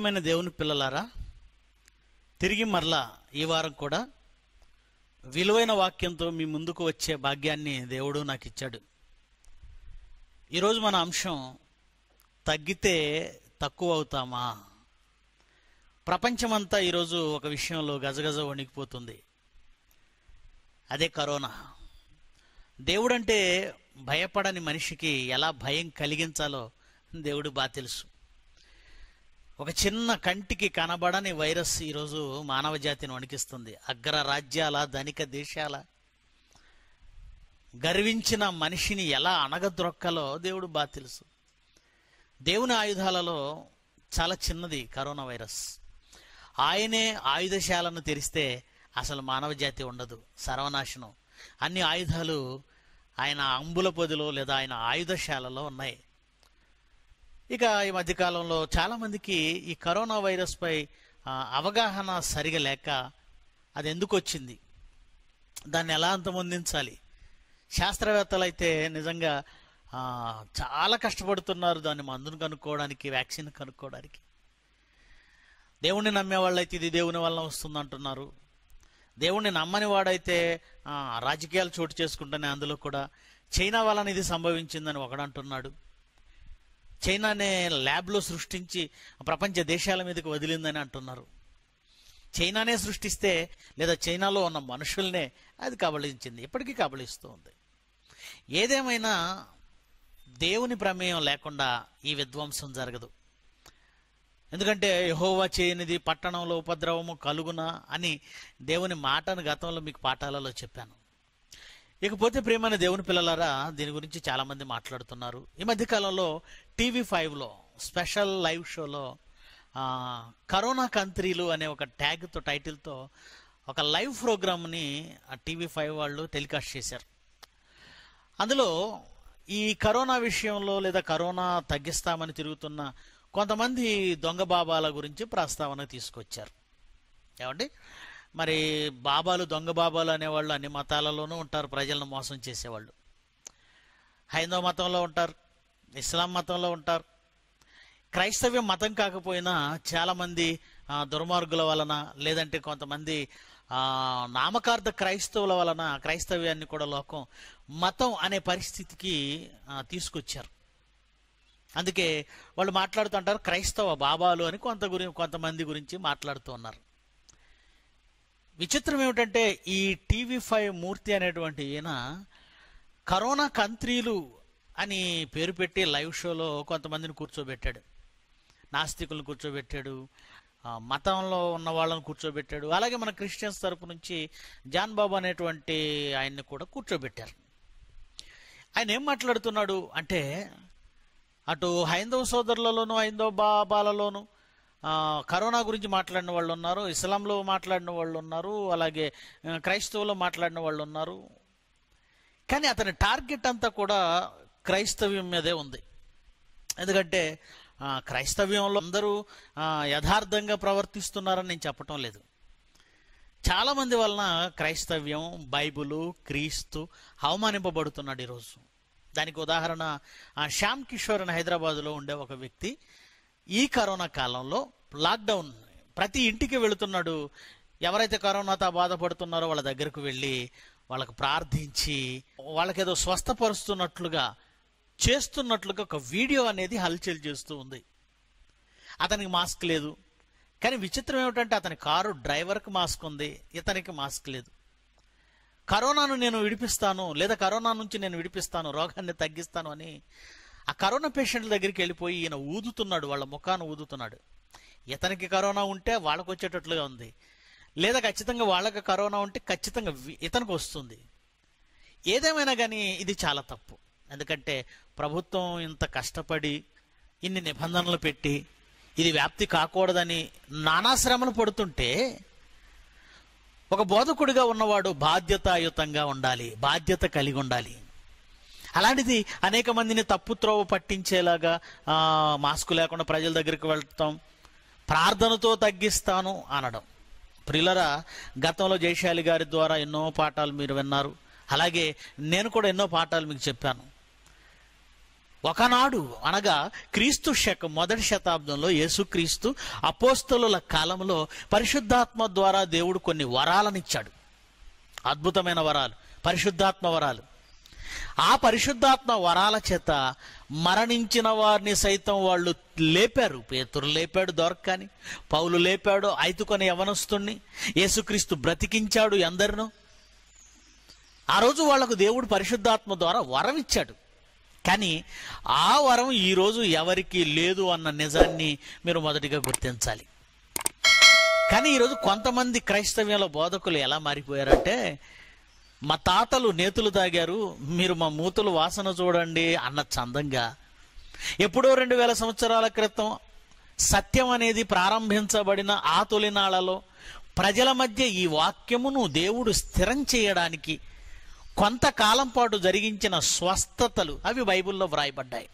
ప్రియమైన దేవుని పిల్లలారా తిరిగి మరలా ఈ వారం కూడా విలువైన వాక్యంతో మీ ముందుకు వచ్చే భాగ్యాన్ని దేవుడు నాకు ఇచ్చాడు ఈరోజు మన అంశం తగ్గితే తక్కువ అవుతామా ప్రపంచమంతా ఈరోజు ఒక విషయంలో గజగజ వణికిపోతుంది అదే కరోనా దేవుడంటే భయపడని మనిషికి ఎలా భయం కలిగించాలో దేవుడు బాగా తెలుసు ఒక చిన్న కంటికి కనబడని వైరస్ ఈరోజు మానవ జాతిని వణికిస్తుంది అగ్ర రాజ్యాల ధనిక దేశాల గర్వించిన మనిషిని ఎలా అణగద్రొక్కలో దేవుడు బాగా తెలుసు దేవుని ఆయుధాలలో చాలా చిన్నది కరోనా వైరస్ ఆయనే ఆయుధశాలను తెరిస్తే అసలు మానవ జాతి ఉండదు సర్వనాశనం అన్ని ఆయుధాలు ఆయన అంబుల పొదిలో లేదా ఆయన ఆయుధశాలలో ఉన్నాయి ఇక ఈ మధ్యకాలంలో చాలామందికి ఈ కరోనా వైరస్ పై ఆ, అవగాహన సరిగా లేక అది ఎందుకు వచ్చింది దాన్ని ఎలా అంతమొందించాలి శాస్త్రవేత్తలు అయితే నిజంగా ఆ, చాలా కష్టపడుతున్నారు దాన్ని మందును కనుక్కోవడానికి వ్యాక్సిన్ కనుక్కోవడానికి దేవుణ్ణి నమ్మే వాళ్ళైతే ఇది దేవుని వల్ల వస్తుంది అంటున్నారు దేవుణ్ణి నమ్మని వాడైతే ఆ, రాజకీయాలు చోటు చేసుకుంటానే అందులో కూడా చైనా వలన ఇది సంభవించిందని ఒకడు అంటున్నాడు చైనానే ల్యాబ్లో సృష్టించి ప్రపంచ దేశాల మీదకి వదిలిందని అంటున్నారు చైనానే సృష్టిస్తే లేదా చైనాలో ఉన్న మనుషుల్నే అది కబళించింది ఇప్పటికీ కబళిస్తూ ఉంది ఏదేమైనా దేవుని ప్రమేయం లేకుండా ఈ విధ్వంసం జరగదు ఎందుకంటే యహోవా చేయనిది పట్టణంలో ఉపద్రవము కలుగునా అని దేవుని మాటను గతంలో మీకు పాఠాలలో చెప్పాను ఇకపోతే ప్రియమైన దేవుని పిల్లలారా దీని గురించి చాలా మంది మాట్లాడుతున్నారు ఈ మధ్య కాలంలో టీవీ ఫైవ్లో స్పెషల్ లైవ్ షోలో ఆ, కరోనా కంత్రీలు అనే ఒక ట్యాగ్తో టైటిల్తో ఒక లైవ్ ప్రోగ్రామ్ని టీవీ ఫైవ్ వాళ్ళు టెలికాస్ట్ చేశారు అందులో ఈ కరోనా విషయంలో లేదా కరోనా తగ్గిస్తామని తిరుగుతున్న కొంతమంది దొంగ బాబాల గురించి ప్రస్తావన తీసుకొచ్చారు ఏమండి మరి బాబాలు దొంగ బాబాలు అనేవాళ్ళు అన్ని మతాలలోనూ ఉంటారు ప్రజలను మోసం చేసేవాళ్ళు హైందవ మతంలో ఉంటారు ఇస్లాం మతంలో ఉంటారు క్రైస్తవ్య మతం కాకపోయినా చాలామంది ఆ, దుర్మార్గుల వలన లేదంటే కొంతమంది ఆ, నామకార్థ క్రైస్తవుల వలన క్రైస్తవ్యాన్ని కూడా లోకం మతం అనే పరిస్థితికి ఆ, తీసుకొచ్చారు అందుకే వాళ్ళు మాట్లాడుతుంటారు క్రైస్తవ బాబాలు అని కొంత గురి కొంతమంది గురించి మాట్లాడుతూ ఉన్నారు విచిత్రం ఏమిటంటే ఈ టీవీ ఫైవ్ మూర్తి అనేటువంటి ఈయన కరోనా కంత్రీలు అని పేరు పెట్టి లైవ్ షోలో కొంతమందిని కూర్చోబెట్టాడు నాస్తికులను కూర్చోబెట్టాడు ఆ, మతంలో ఉన్న వాళ్ళని కూర్చోబెట్టాడు అలాగే మన క్రిస్టియన్స్ తరపు నుంచి జాన్ బాబు అనేటువంటి ఆయన్ని కూడా కూర్చోబెట్టారు ఆయన ఏం మాట్లాడుతున్నాడు అంటే అటు హైందవ సోదరులలోను హైందవ బాబాలలోను ఆ, కరోనా గురించి మాట్లాడిన వాళ్ళు ఉన్నారు ఇస్లాంలో మాట్లాడిన వాళ్ళు ఉన్నారు అలాగే ఆ, క్రైస్తవులో మాట్లాడిన వాళ్ళు ఉన్నారు కానీ అతని టార్గెట్ అంతా కూడా క్రైస్తవ్యం మీదే ఉంది ఎందుకంటే ఆ, క్రైస్తవ్యంలో అందరూ ఆ, యథార్థంగా ప్రవర్తిస్తున్నారని నేను చెప్పటం లేదు చాలా మంది వలన క్రైస్తవ్యం బైబులు క్రీస్తు అవమానింపబడుతున్నాడు ఈరోజు దానికి ఉదాహరణ ఆ, శ్యామ్ కిషోర్ అని హైదరాబాద్లో ఉండే ఒక వ్యక్తి ఈ కరోనా కాలంలో లాక్డౌన్ ప్రతి ఇంటికి వెళుతున్నాడు ఎవరైతే కరోనాతో బాధపడుతున్నారో వాళ్ళ దగ్గరకు వెళ్ళి వాళ్ళకు ప్రార్థించి వాళ్ళకేదో స్వస్థపరుస్తున్నట్లుగా చేస్తున్నట్లుగా ఒక వీడియో అనేది హల్చల్ చేస్తూ ఉంది అతనికి మాస్క్ లేదు కానీ విచిత్రం ఏమిటంటే అతని కారు డ్రైవర్కి మాస్క్ ఉంది ఇతనికి మాస్క్ లేదు కరోనాను నేను విడిపిస్తాను లేదా కరోనా నుంచి నేను విడిపిస్తాను రోగాన్ని తగ్గిస్తాను అని ఆ కరోనా పేషెంట్ల దగ్గరికి వెళ్ళిపోయి ఈయన ఊదుతున్నాడు వాళ్ళ ముఖాన్ని ఊదుతున్నాడు ఇతనికి కరోనా ఉంటే వాళ్ళకు వచ్చేటట్లుగా ఉంది లేదా ఖచ్చితంగా వాళ్ళకి కరోనా ఉంటే ఖచ్చితంగా వి- ఇతనికి వస్తుంది ఏదేమైనా కానీ ఇది చాలా తప్పు ఎందుకంటే ప్రభుత్వం ఇంత కష్టపడి ఇన్ని నిబంధనలు పెట్టి ఇది వ్యాప్తి కాకూడదని నానా శ్రమలు పడుతుంటే ఒక బోధకుడిగా ఉన్నవాడు బాధ్యతాయుతంగా ఉండాలి బాధ్యత కలిగి ఉండాలి అలాంటిది అనేక మందిని తప్పుత్రోవ పట్టించేలాగా ఆ, మాస్క్ లేకుండా ప్రజల దగ్గరికి వెళ్తాం ప్రార్థనతో తగ్గిస్తాను అనడం ప్రిలరా గతంలో జయశాలి గారి ద్వారా ఎన్నో పాఠాలు మీరు విన్నారు అలాగే నేను కూడా ఎన్నో పాఠాలు మీకు చెప్పాను ఒకనాడు అనగా క్రీస్తు శకం మొదటి శతాబ్దంలో యేసుక్రీస్తు అపోస్తలుల కాలంలో పరిశుద్ధాత్మ ద్వారా దేవుడు కొన్ని వరాలనిచ్చాడు అద్భుతమైన వరాలు పరిశుద్ధాత్మ వరాలు ఆ పరిశుద్ధాత్మ వరాల చేత మరణించిన వారిని సైతం వాళ్ళు లేపారు పేతురు లేపాడు దొరకని పౌలు లేపాడు ఐతుకొని యవనస్తుణ్ణి యేసుక్రీస్తు బ్రతికించాడు ఎందరినో ఆ రోజు వాళ్లకు దేవుడు పరిశుద్ధాత్మ ద్వారా వరం ఇచ్చాడు కానీ ఆ వరం ఈరోజు ఎవరికి లేదు అన్న నిజాన్ని మీరు మొదటిగా గుర్తించాలి కానీ ఈరోజు కొంతమంది క్రైస్తవ్యంలో బోధకులు ఎలా మారిపోయారంటే మా తాతలు నేతులు తాగారు మీరు మా మూతులు వాసన చూడండి అన్న చందంగా ఎప్పుడో రెండు వేల సంవత్సరాల క్రితం సత్యం అనేది ప్రారంభించబడిన ఆ తొలినాళ్లలో ప్రజల మధ్య ఈ వాక్యమును దేవుడు స్థిరం చేయడానికి కొంతకాలం పాటు జరిగించిన స్వస్థతలు అవి బైబిల్లో వ్రాయబడ్డాయి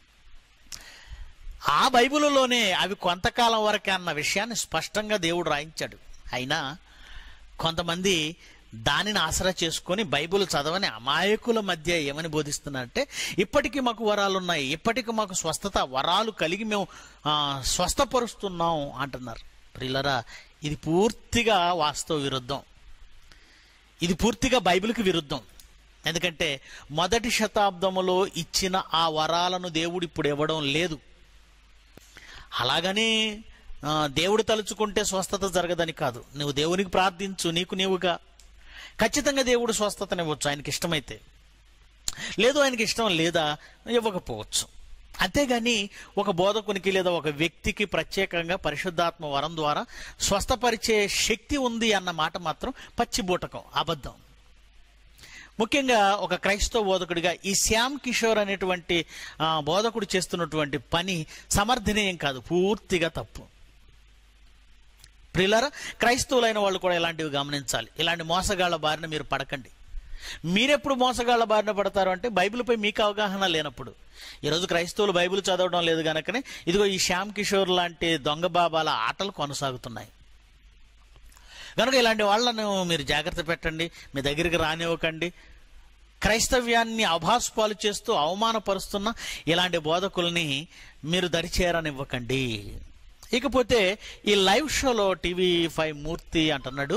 ఆ బైబిలులోనే అవి కొంతకాలం వరకే అన్న విషయాన్ని స్పష్టంగా దేవుడు రాయించాడు అయినా కొంతమంది దానిని ఆసరా చేసుకొని బైబిల్ చదవని అమాయకుల మధ్య ఏమని బోధిస్తున్నారంటే ఇప్పటికీ మాకు వరాలు ఉన్నాయి ఇప్పటికీ మాకు స్వస్థత వరాలు కలిగి మేము ఆ, స్వస్థపరుస్తున్నాం అంటున్నారు ప్రిల్లరా ఇది పూర్తిగా వాస్తవ విరుద్ధం ఇది పూర్తిగా బైబిల్కి విరుద్ధం ఎందుకంటే మొదటి శతాబ్దములో ఇచ్చిన ఆ వరాలను దేవుడు ఇప్పుడు ఇవ్వడం లేదు అలాగని ఆ, దేవుడు తలుచుకుంటే స్వస్థత జరగదని కాదు నువ్వు దేవునికి ప్రార్థించు నీకు నీవుగా ఖచ్చితంగా దేవుడు స్వస్థతనివ్వచ్చు ఆయనకి ఇష్టమైతే లేదు ఆయనకి ఇష్టం లేదా ఇవ్వకపోవచ్చు అంతేగాని ఒక బోధకునికి లేదా ఒక వ్యక్తికి ప్రత్యేకంగా పరిశుద్ధాత్మ వరం ద్వారా స్వస్థపరిచే శక్తి ఉంది అన్న మాట మాత్రం పచ్చిబూటకం అబద్ధం ముఖ్యంగా ఒక క్రైస్తవ బోధకుడిగా ఈ శ్యామ్ కిషోర్ అనేటువంటి ఆ, బోధకుడు చేస్తున్నటువంటి పని సమర్థనీయం కాదు పూర్తిగా తప్పు ప్రిల్లర క్రైస్తవులైన వాళ్ళు కూడా ఇలాంటివి గమనించాలి ఇలాంటి మోసగాళ్ల బారిన మీరు పడకండి మీరెప్పుడు మోసగాళ్ల బారిన పడతారు అంటే బైబిల్పై మీకు అవగాహన లేనప్పుడు ఈరోజు క్రైస్తవులు బైబిల్ చదవడం లేదు కనుకనే ఇదిగో ఈ శ్యామ్ కిషోర్ లాంటి దొంగ బాబాల ఆటలు కొనసాగుతున్నాయి కనుక ఇలాంటి వాళ్ళను మీరు జాగ్రత్త పెట్టండి మీ దగ్గరికి రానివ్వకండి క్రైస్తవ్యాన్ని అభాసుపాలు చేస్తూ అవమానపరుస్తున్న ఇలాంటి బోధకుల్ని మీరు దరిచేరనివ్వకండి ఇకపోతే ఈ లైవ్ షోలో టీవీ ఫైవ్ మూర్తి అంటున్నాడు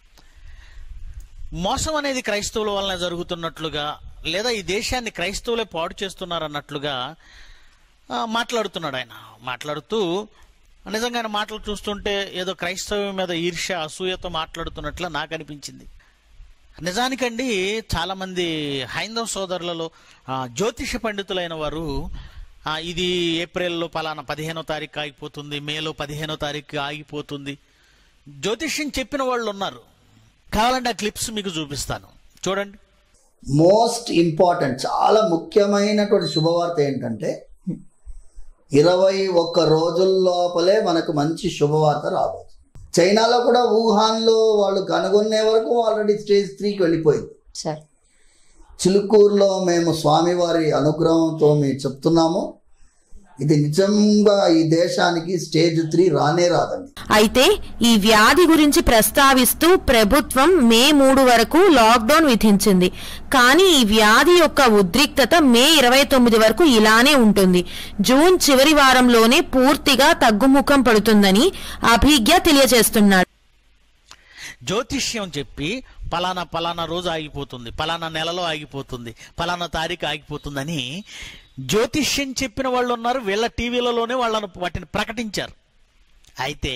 మోసం అనేది క్రైస్తవుల వలన జరుగుతున్నట్లుగా లేదా ఈ దేశాన్ని క్రైస్తవులే పాడు చేస్తున్నారన్నట్లుగా ఆ, మాట్లాడుతున్నాడు ఆయన మాట్లాడుతూ నిజంగా ఆయన మాటలు చూస్తుంటే ఏదో క్రైస్తవం మీద ఈర్ష్య అసూయతో మాట్లాడుతున్నట్లు నాకు అనిపించింది నిజానికండి చాలామంది హైందవ సోదరులలో ఆ, జ్యోతిష పండితులైన వారు ఆ, ఇది ఏప్రిల్లో పలానా పదిహేనో తారీఖు ఆగిపోతుంది మేలో పదిహేనో తారీఖు ఆగిపోతుంది జ్యోతిష్యం చెప్పిన వాళ్ళు ఉన్నారు కావాలంటే ఆ క్లిప్స్ మీకు చూపిస్తాను చూడండి మోస్ట్ ఇంపార్టెంట్ చాలా ముఖ్యమైనటువంటి శుభవార్త ఏంటంటే ఇరవై ఒక్క రోజుల లోపలే మనకు మంచి శుభవార్త రాబోతుంది చైనాలో కూడా వుహాన్లో వాళ్ళు కనుగొనే వరకు ఆల్రెడీ స్టేజ్ త్రీకి వెళ్ళిపోయింది సార్ చిలుకూరులో మేము స్వామివారి అనుగ్రహంతో మేము చెప్తున్నాము ఇది నిజంగా ఈ దేశానికి స్టేజ్ త్రీ రానే రాదండి అయితే ఈ వ్యాధి గురించి ప్రస్తావిస్తూ ప్రభుత్వం మే మూడు వరకు లాక్డౌన్ విధించింది కానీ ఈ వ్యాధి యొక్క ఉద్రిక్తత మే ఇరవై తొమ్మిది వరకు ఇలానే ఉంటుంది జూన్ చివరి వారంలోనే పూర్తిగా తగ్గుముఖం పడుతుందని అభిజ్ఞ తెలియజేస్తున్నాడు జ్యోతిష్యం చెప్పి పలానా పలానా రోజు ఆగిపోతుంది పలానా నెలలో ఆగిపోతుంది పలానా తారీఖు ఆగిపోతుందని జ్యోతిష్యం చెప్పిన వాళ్ళు ఉన్నారు వీళ్ళ టీవీలలోనే వాళ్ళను వాటిని ప్రకటించారు అయితే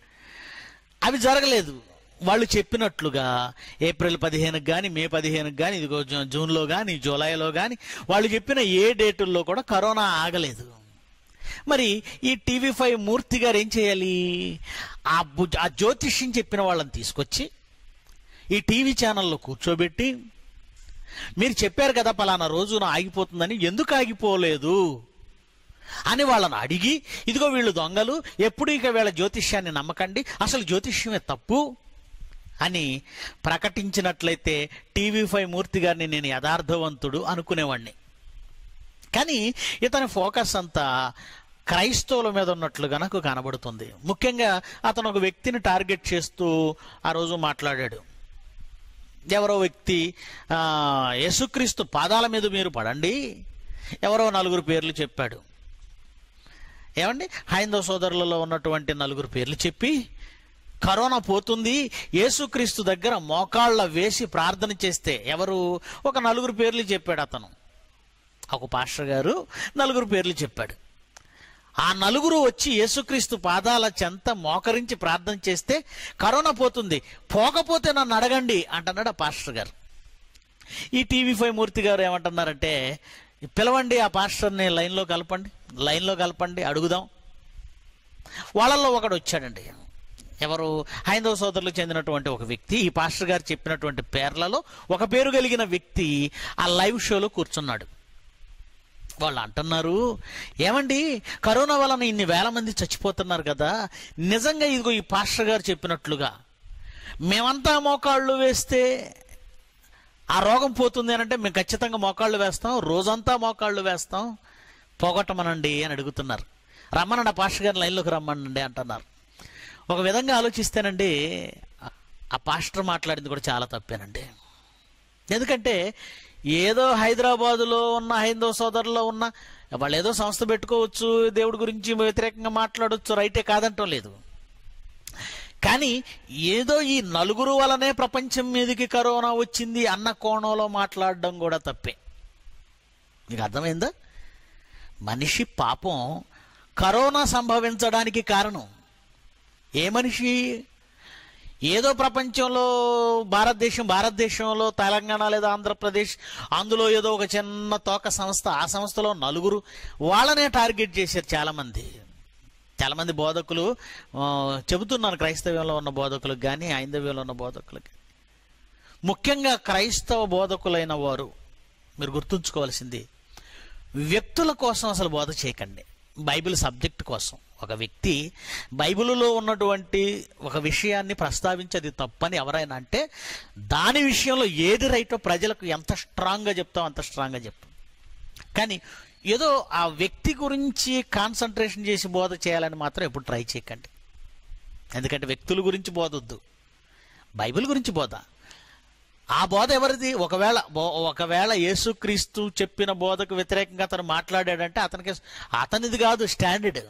అవి జరగలేదు వాళ్ళు చెప్పినట్లుగా ఏప్రిల్ పదిహేనుకి కానీ మే పదిహేనుకి కానీ ఇదిగో జూ- జూన్లో కానీ జూలైలో కానీ వాళ్ళు చెప్పిన ఏ డేటుల్లో కూడా కరోనా ఆగలేదు మరి ఈ టీవీ ఫైవ్ మూర్తి గారు ఏం చేయాలి ఆ బు- ఆ జ్యోతిష్యం చెప్పిన వాళ్ళని తీసుకొచ్చి ఈ టీవీ ఛానల్లో కూర్చోబెట్టి మీరు చెప్పారు కదా పలానా రోజున ఆగిపోతుందని ఎందుకు ఆగిపోలేదు అని వాళ్ళని అడిగి ఇదిగో వీళ్ళు దొంగలు ఎప్పుడు ఇక వీళ్ళ జ్యోతిష్యాన్ని నమ్మకండి అసలు జ్యోతిష్యమే తప్పు అని ప్రకటించినట్లయితే టీవీ ఫైవ్ మూర్తి గారిని నేను యథార్థవంతుడు అనుకునేవాడిని కానీ ఇతని ఫోకస్ అంతా క్రైస్తవుల మీద ఉన్నట్లుగా నాకు కనబడుతుంది ముఖ్యంగా అతను ఒక వ్యక్తిని టార్గెట్ చేస్తూ ఆ రోజు మాట్లాడాడు ఎవరో వ్యక్తి ఆ, యేసుక్రీస్తు పాదాల మీద మీరు పడండి ఎవరో నలుగురు పేర్లు చెప్పాడు ఏమండి హైందవ సోదరులలో ఉన్నటువంటి నలుగురు పేర్లు చెప్పి కరోనా పోతుంది యేసుక్రీస్తు దగ్గర మోకాళ్ళ వేసి ప్రార్థన చేస్తే ఎవరు ఒక నలుగురు పేర్లు చెప్పాడు అతను ఒక పాస్టర్ గారు నలుగురు పేర్లు చెప్పాడు ఆ నలుగురు వచ్చి యేసుక్రీస్తు పాదాల చెంత మోకరించి ప్రార్థన చేస్తే కరోనా పోతుంది పోకపోతే నన్ను అడగండి అంటున్నాడు ఆ పాస్టర్ గారు ఈ టీవీ ఫైవ్ మూర్తి గారు ఏమంటున్నారంటే పిలవండి ఆ పాస్టర్ని లైన్లో కలపండి లైన్లో కలపండి అడుగుదాం వాళ్ళల్లో ఒకడు వచ్చాడండి ఎవరు హైందవ సోదరులకు చెందినటువంటి ఒక వ్యక్తి ఈ పాస్టర్ గారు చెప్పినటువంటి పేర్లలో ఒక పేరు కలిగిన వ్యక్తి ఆ లైవ్ షోలో కూర్చున్నాడు వాళ్ళు అంటున్నారు ఏమండి కరోనా వలన ఇన్ని వేల మంది చచ్చిపోతున్నారు కదా నిజంగా ఇదిగో ఈ పాస్టర్ గారు చెప్పినట్లుగా మేమంతా మోకాళ్ళు వేస్తే ఆ రోగం పోతుంది అని అంటే మేము ఖచ్చితంగా మోకాళ్ళు వేస్తాం రోజంతా మోకాళ్ళు వేస్తాం పోగొట్టమనండి అని అడుగుతున్నారు రమ్మనండి ఆ పాస్టర్ గారి లైన్లోకి రమ్మనండి అంటున్నారు ఒక విధంగా ఆలోచిస్తేనండి ఆ పాస్టర్ మాట్లాడింది కూడా చాలా తప్పేనండి ఎందుకంటే ఏదో హైదరాబాదులో ఉన్న హైందవ సోదరులో ఉన్న వాళ్ళు ఏదో సంస్థ పెట్టుకోవచ్చు దేవుడి గురించి వ్యతిరేకంగా మాట్లాడవచ్చు రైటే కాదంటం లేదు కానీ ఏదో ఈ నలుగురు వలనే ప్రపంచం మీదకి కరోనా వచ్చింది అన్న కోణంలో మాట్లాడడం కూడా తప్పే మీకు అర్థమైందా మనిషి పాపం కరోనా సంభవించడానికి కారణం ఏ మనిషి ఏదో ప్రపంచంలో భారతదేశం భారతదేశంలో తెలంగాణ లేదా ఆంధ్రప్రదేశ్ అందులో ఏదో ఒక చిన్న తోక సంస్థ ఆ సంస్థలో నలుగురు వాళ్ళనే టార్గెట్ చేశారు చాలామంది చాలామంది బోధకులు ఆ, చెబుతున్నారు క్రైస్తవ్యంలో ఉన్న బోధకులకు కానీ ఐందవ్యంలో ఉన్న బోధకులకు ముఖ్యంగా క్రైస్తవ బోధకులైన వారు మీరు గుర్తుంచుకోవాల్సింది వ్యక్తుల కోసం అసలు బోధ చేయకండి బైబిల్ సబ్జెక్ట్ కోసం ఒక వ్యక్తి బైబిల్లో ఉన్నటువంటి ఒక విషయాన్ని ప్రస్తావించేది తప్పని ఎవరైనా అంటే దాని విషయంలో ఏది రైటో ప్రజలకు ఎంత స్ట్రాంగ్గా చెప్తాం అంత స్ట్రాంగ్గా చెప్తాం కానీ ఏదో ఆ వ్యక్తి గురించి కాన్సన్ట్రేషన్ చేసి బోధ చేయాలని మాత్రం ఎప్పుడు ట్రై చేయకండి ఎందుకంటే వ్యక్తుల గురించి బోధొద్దు బైబిల్ గురించి బోధ ఆ బోధ ఎవరిది ఒకవేళ బో- ఒకవేళ యేసుక్రీస్తు చెప్పిన బోధకు వ్యతిరేకంగా అతను మాట్లాడాడంటే అతనికి అతనిది కాదు స్టాండర్డ్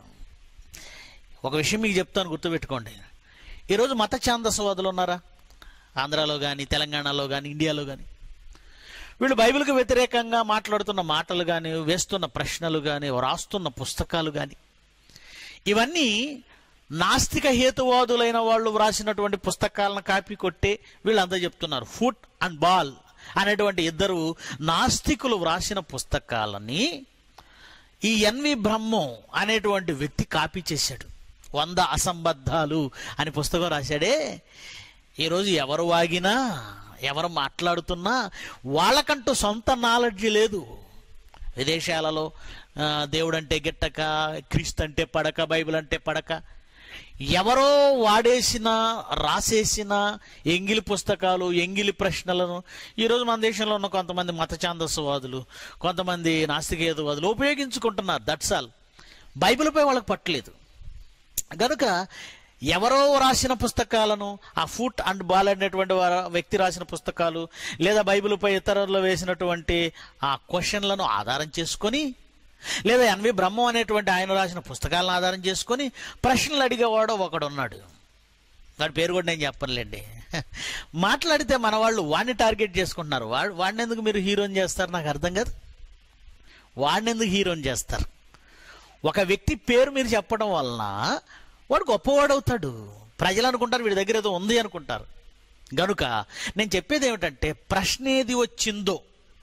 ఒక విషయం మీకు చెప్తాను గుర్తుపెట్టుకోండి ఈరోజు మత ఛాందసవాదులు ఉన్నారా ఆంధ్రాలో కానీ తెలంగాణలో కానీ ఇండియాలో కానీ వీళ్ళు బైబిల్కి వ్యతిరేకంగా మాట్లాడుతున్న మాటలు కానీ వేస్తున్న ప్రశ్నలు కానీ రాస్తున్న పుస్తకాలు కానీ ఇవన్నీ నాస్తిక హేతువాదులైన వాళ్ళు వ్రాసినటువంటి పుస్తకాలను కాపీ కొట్టి వీళ్ళంతా చెప్తున్నారు ఫుట్ అండ్ బాల్ అనేటువంటి ఇద్దరు నాస్తికులు వ్రాసిన పుస్తకాలని ఈ ఎన్వి బ్రహ్మం అనేటువంటి వ్యక్తి కాపీ చేశాడు వంద అసంబద్ధాలు అని పుస్తకం రాశాడే ఈరోజు ఎవరు వాగినా ఎవరు మాట్లాడుతున్నా వాళ్ళకంటూ సొంత నాలెడ్జ్ లేదు విదేశాలలో ఆ, దేవుడంటే గిట్టక క్రీస్తు అంటే పడక బైబిల్ అంటే పడక ఎవరో వాడేసిన రాసేసిన ఎంగిలి పుస్తకాలు ఎంగిలి ప్రశ్నలను ఈరోజు మన దేశంలో ఉన్న కొంతమంది మత ఛాందస్వాదులు కొంతమంది నాస్తికేతవాదులు ఉపయోగించుకుంటున్నారు దట్స్ ఆల్ బైబిల్పై వాళ్ళకి పట్టలేదు గనుక ఎవరో రాసిన పుస్తకాలను ఆ ఫుట్ అండ్ బాల్ అనేటువంటి వార- వ్యక్తి రాసిన పుస్తకాలు లేదా బైబిల్పై ఇతరులు వేసినటువంటి ఆ క్వశ్చన్లను ఆధారం చేసుకొని లేదా ఎన్వి బ్రహ్మం అనేటువంటి ఆయన రాసిన పుస్తకాలను ఆధారం చేసుకొని ప్రశ్నలు అడిగేవాడు ఒకడు ఉన్నాడు వాడి పేరు కూడా నేను చెప్పనులేండి మాట్లాడితే మన వాళ్ళు వాడిని టార్గెట్ చేసుకుంటున్నారు వాడు వాడిని ఎందుకు మీరు హీరోని చేస్తారు నాకు అర్థం కాదు వాడిని ఎందుకు హీరోని చేస్తారు ఒక వ్యక్తి పేరు మీరు చెప్పడం వలన వాడు గొప్పవాడు అవుతాడు ప్రజలు అనుకుంటారు వీడి దగ్గర ఏదో ఉంది అనుకుంటారు గనుక నేను చెప్పేది ఏమిటంటే ప్రశ్న ఏది వచ్చిందో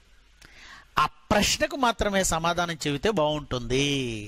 ఆ ప్రశ్నకు మాత్రమే సమాధానం చెబితే బాగుంటుంది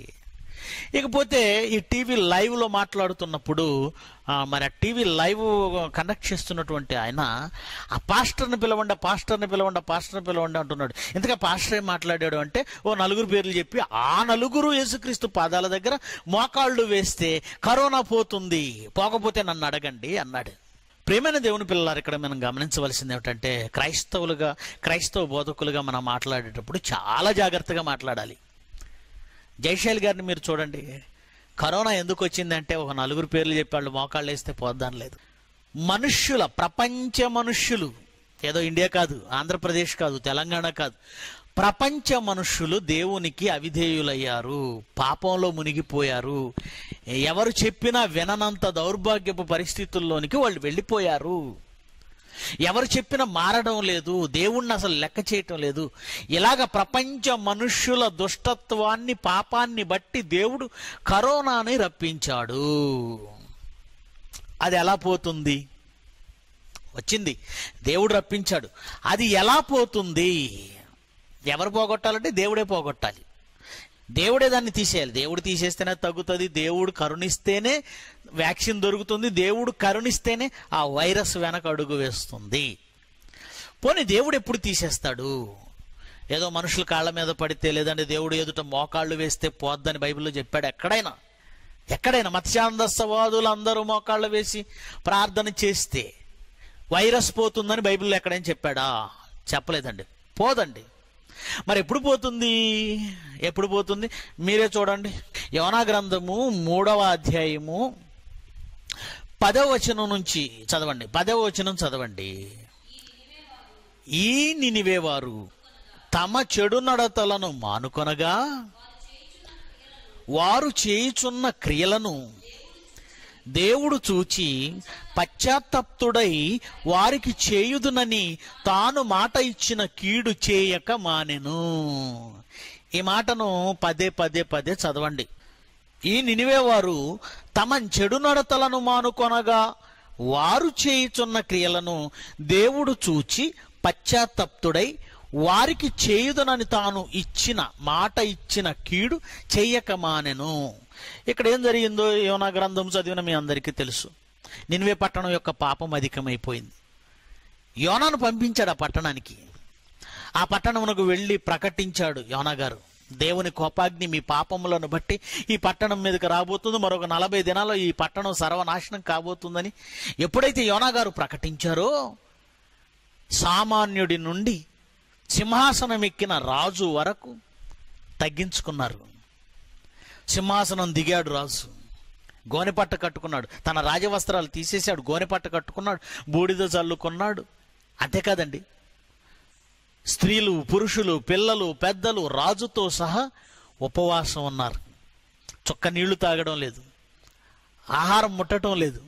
ఇకపోతే ఈ టీవీ లైవ్లో మాట్లాడుతున్నప్పుడు ఆ, మరి ఆ టీవీ లైవ్ కండక్ట్ చేస్తున్నటువంటి ఆయన ఆ పాస్టర్ని పిలవండి ఆ పాస్టర్ని పిలవండి ఆ పాస్టర్ని పిలవండి అంటున్నాడు ఇంతగా పాస్టర్ ఏం మాట్లాడాడు అంటే ఓ నలుగురు పేర్లు చెప్పి ఆ నలుగురు యేసుక్రీస్తు పాదాల దగ్గర మోకాళ్ళు వేస్తే కరోనా పోతుంది పోకపోతే నన్ను అడగండి అన్నాడు ప్రేమైన దేవుని పిల్లలారు ఇక్కడ మనం గమనించవలసింది ఏమిటంటే క్రైస్తవులుగా క్రైస్తవ బోధకులుగా మనం మాట్లాడేటప్పుడు చాలా జాగ్రత్తగా మాట్లాడాలి జైశాలి గారిని మీరు చూడండి కరోనా ఎందుకు వచ్చిందంటే ఒక నలుగురు పేర్లు చెప్పాళ్ళు మోకాళ్ళు వేస్తే పోద్దాం లేదు మనుష్యుల ప్రపంచ మనుష్యులు ఏదో ఇండియా కాదు ఆంధ్రప్రదేశ్ కాదు తెలంగాణ కాదు ప్రపంచ మనుషులు దేవునికి అవిధేయులయ్యారు పాపంలో మునిగిపోయారు ఎవరు చెప్పినా విననంత దౌర్భాగ్యపు పరిస్థితుల్లోనికి వాళ్ళు వెళ్ళిపోయారు ఎవరు చెప్పినా మారడం లేదు దేవుణ్ణి అసలు లెక్క చేయటం లేదు ఇలాగ ప్రపంచ మనుష్యుల దుష్టత్వాన్ని పాపాన్ని బట్టి దేవుడు కరోనాని రప్పించాడు అది ఎలా పోతుంది వచ్చింది దేవుడు రప్పించాడు అది ఎలా పోతుంది ఎవరు పోగొట్టాలంటే దేవుడే పోగొట్టాలి దేవుడే దాన్ని తీసేయాలి దేవుడు తీసేస్తేనే తగ్గుతుంది దేవుడు కరుణిస్తేనే వ్యాక్సిన్ దొరుకుతుంది దేవుడు కరుణిస్తేనే ఆ వైరస్ వెనక అడుగు వేస్తుంది పోనీ దేవుడు ఎప్పుడు తీసేస్తాడు ఏదో మనుషుల కాళ్ళ మీద పడితే లేదంటే దేవుడు ఎదుట మోకాళ్ళు వేస్తే పోద్దని బైబిల్లో చెప్పాడు ఎక్కడైనా ఎక్కడైనా మత్స్యాంధస్సవాదులు అందరూ మోకాళ్ళు వేసి ప్రార్థన చేస్తే వైరస్ పోతుందని బైబిల్లో ఎక్కడైనా చెప్పాడా చెప్పలేదండి పోదండి మరి ఎప్పుడు పోతుంది ఎప్పుడు పోతుంది మీరే చూడండి యోనా గ్రంథము మూడవ అధ్యాయము పదవ వచనం నుంచి చదవండి పదవ వచనం చదవండి ఈ నినివేవారు తమ చెడు నడతలను మానుకొనగా వారు చేయుచున్న క్రియలను దేవుడు చూచి పశ్చాత్తప్తుడై వారికి చేయుదునని తాను మాట ఇచ్చిన కీడు చేయక మానెను ఈ మాటను పదే పదే పదే చదవండి ఈ నినివేవారు తమ చెడు నడతలను మానుకొనగా వారు చేయుచున్న క్రియలను దేవుడు చూచి పశ్చాత్తప్తుడై వారికి చేయుదనని తాను ఇచ్చిన మాట ఇచ్చిన కీడు చెయ్యక మానెను ఇక్కడ ఏం జరిగిందో యోనా గ్రంథం చదివిన మీ అందరికీ తెలుసు నినివే పట్టణం యొక్క పాపం అధికమైపోయింది యోనాను పంపించాడు ఆ పట్టణానికి ఆ పట్టణమునకు వెళ్ళి ప్రకటించాడు యోనా గారు దేవుని కోపాగ్ని మీ పాపములను బట్టి ఈ పట్టణం మీదకి రాబోతుంది మరొక నలభై దినాల్లో ఈ పట్టణం సర్వనాశనం కాబోతుందని ఎప్పుడైతే యోనా గారు ప్రకటించారో సామాన్యుడి నుండి సింహాసనం ఎక్కిన రాజు వరకు తగ్గించుకున్నారు సింహాసనం దిగాడు రాజు గోనెపట్ట కట్టుకున్నాడు తన రాజవస్త్రాలు తీసేశాడు గోనెపట్ట కట్టుకున్నాడు బూడిద చల్లుకున్నాడు అంతేకాదండి స్త్రీలు పురుషులు పిల్లలు పెద్దలు రాజుతో సహా ఉపవాసం ఉన్నారు చొక్క నీళ్లు తాగడం లేదు ఆహారం ముట్టడం లేదు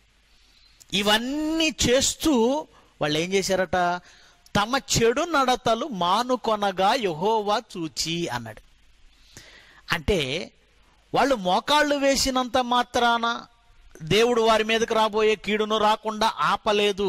ఇవన్నీ చేస్తూ వాళ్ళు ఏం చేశారట తమ చెడు నడతలు మానుకొనగా యహోవా చూచి అన్నాడు అంటే వాళ్ళు మోకాళ్ళు వేసినంత మాత్రాన దేవుడు వారి మీదకి రాబోయే కీడును రాకుండా ఆపలేదు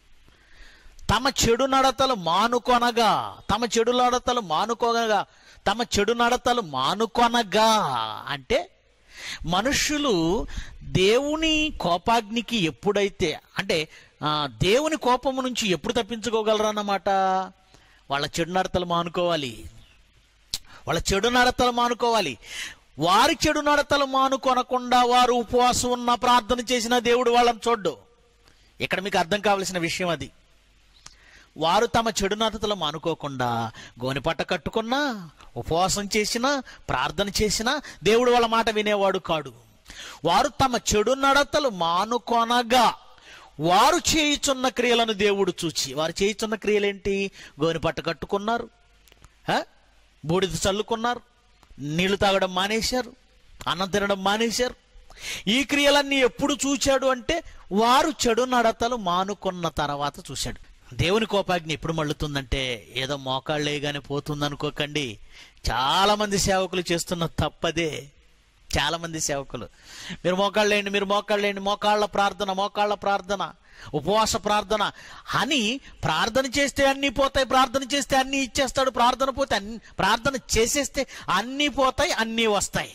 తమ చెడు నడతలు మానుకొనగా తమ చెడు నడతలు మానుకోనగా తమ చెడు నడతలు మానుకొనగా అంటే మనుషులు దేవుని కోపాగ్నికి ఎప్పుడైతే అంటే ఆ, దేవుని కోపము నుంచి ఎప్పుడు తప్పించుకోగలరన్నమాట వాళ్ళ చెడు నడతలు మానుకోవాలి వాళ్ళ చెడు నడతలు మానుకోవాలి వారి చెడు నడతలు మానుకొనకుండా వారు ఉపవాసం ఉన్న ప్రార్థన చేసిన దేవుడు వాళ్ళని చూడ్డు ఇక్కడ మీకు అర్థం కావలసిన విషయం అది వారు తమ చెడు నడతలు మానుకోకుండా గోనిపట్ట కట్టుకున్నా ఉపవాసం చేసినా ప్రార్థన చేసినా దేవుడు వాళ్ళ మాట వినేవాడు కాడు వారు తమ చెడు నడతలు మానుకొనగా వారు చేయుచున్న క్రియలను దేవుడు చూచి వారు చేయుచున్న క్రియలేంటి గోనిపట్ట కట్టుకున్నారు ఆ? బూడిద చల్లుకున్నారు నీళ్లు తాగడం మానేశారు అన్నం తినడం మానేశారు ఈ క్రియలన్నీ ఎప్పుడు చూశాడు అంటే వారు చెడు నడతలు మానుకున్న తర్వాత చూశాడు దేవుని కోపాగ్ని ఎప్పుడు మళ్ళుతుందంటే ఏదో మోకాళ్ళేగానే పోతుంది అనుకోకండి చాలా మంది సేవకులు చేస్తున్న తప్పదే చాలా మంది సేవకులు మీరు మోకాళ్ళేయండి మీరు మోకాళ్ళేయండి మోకాళ్ళ ప్రార్థన మోకాళ్ళ ప్రార్థన ఉపవాస ప్రార్థన అని ప్రార్థన చేస్తే అన్నీ పోతాయి ప్రార్థన చేస్తే అన్నీ ఇచ్చేస్తాడు ప్రార్థన పోతే అన్ని ప్రార్థన చేసేస్తే అన్నీ పోతాయి అన్నీ వస్తాయి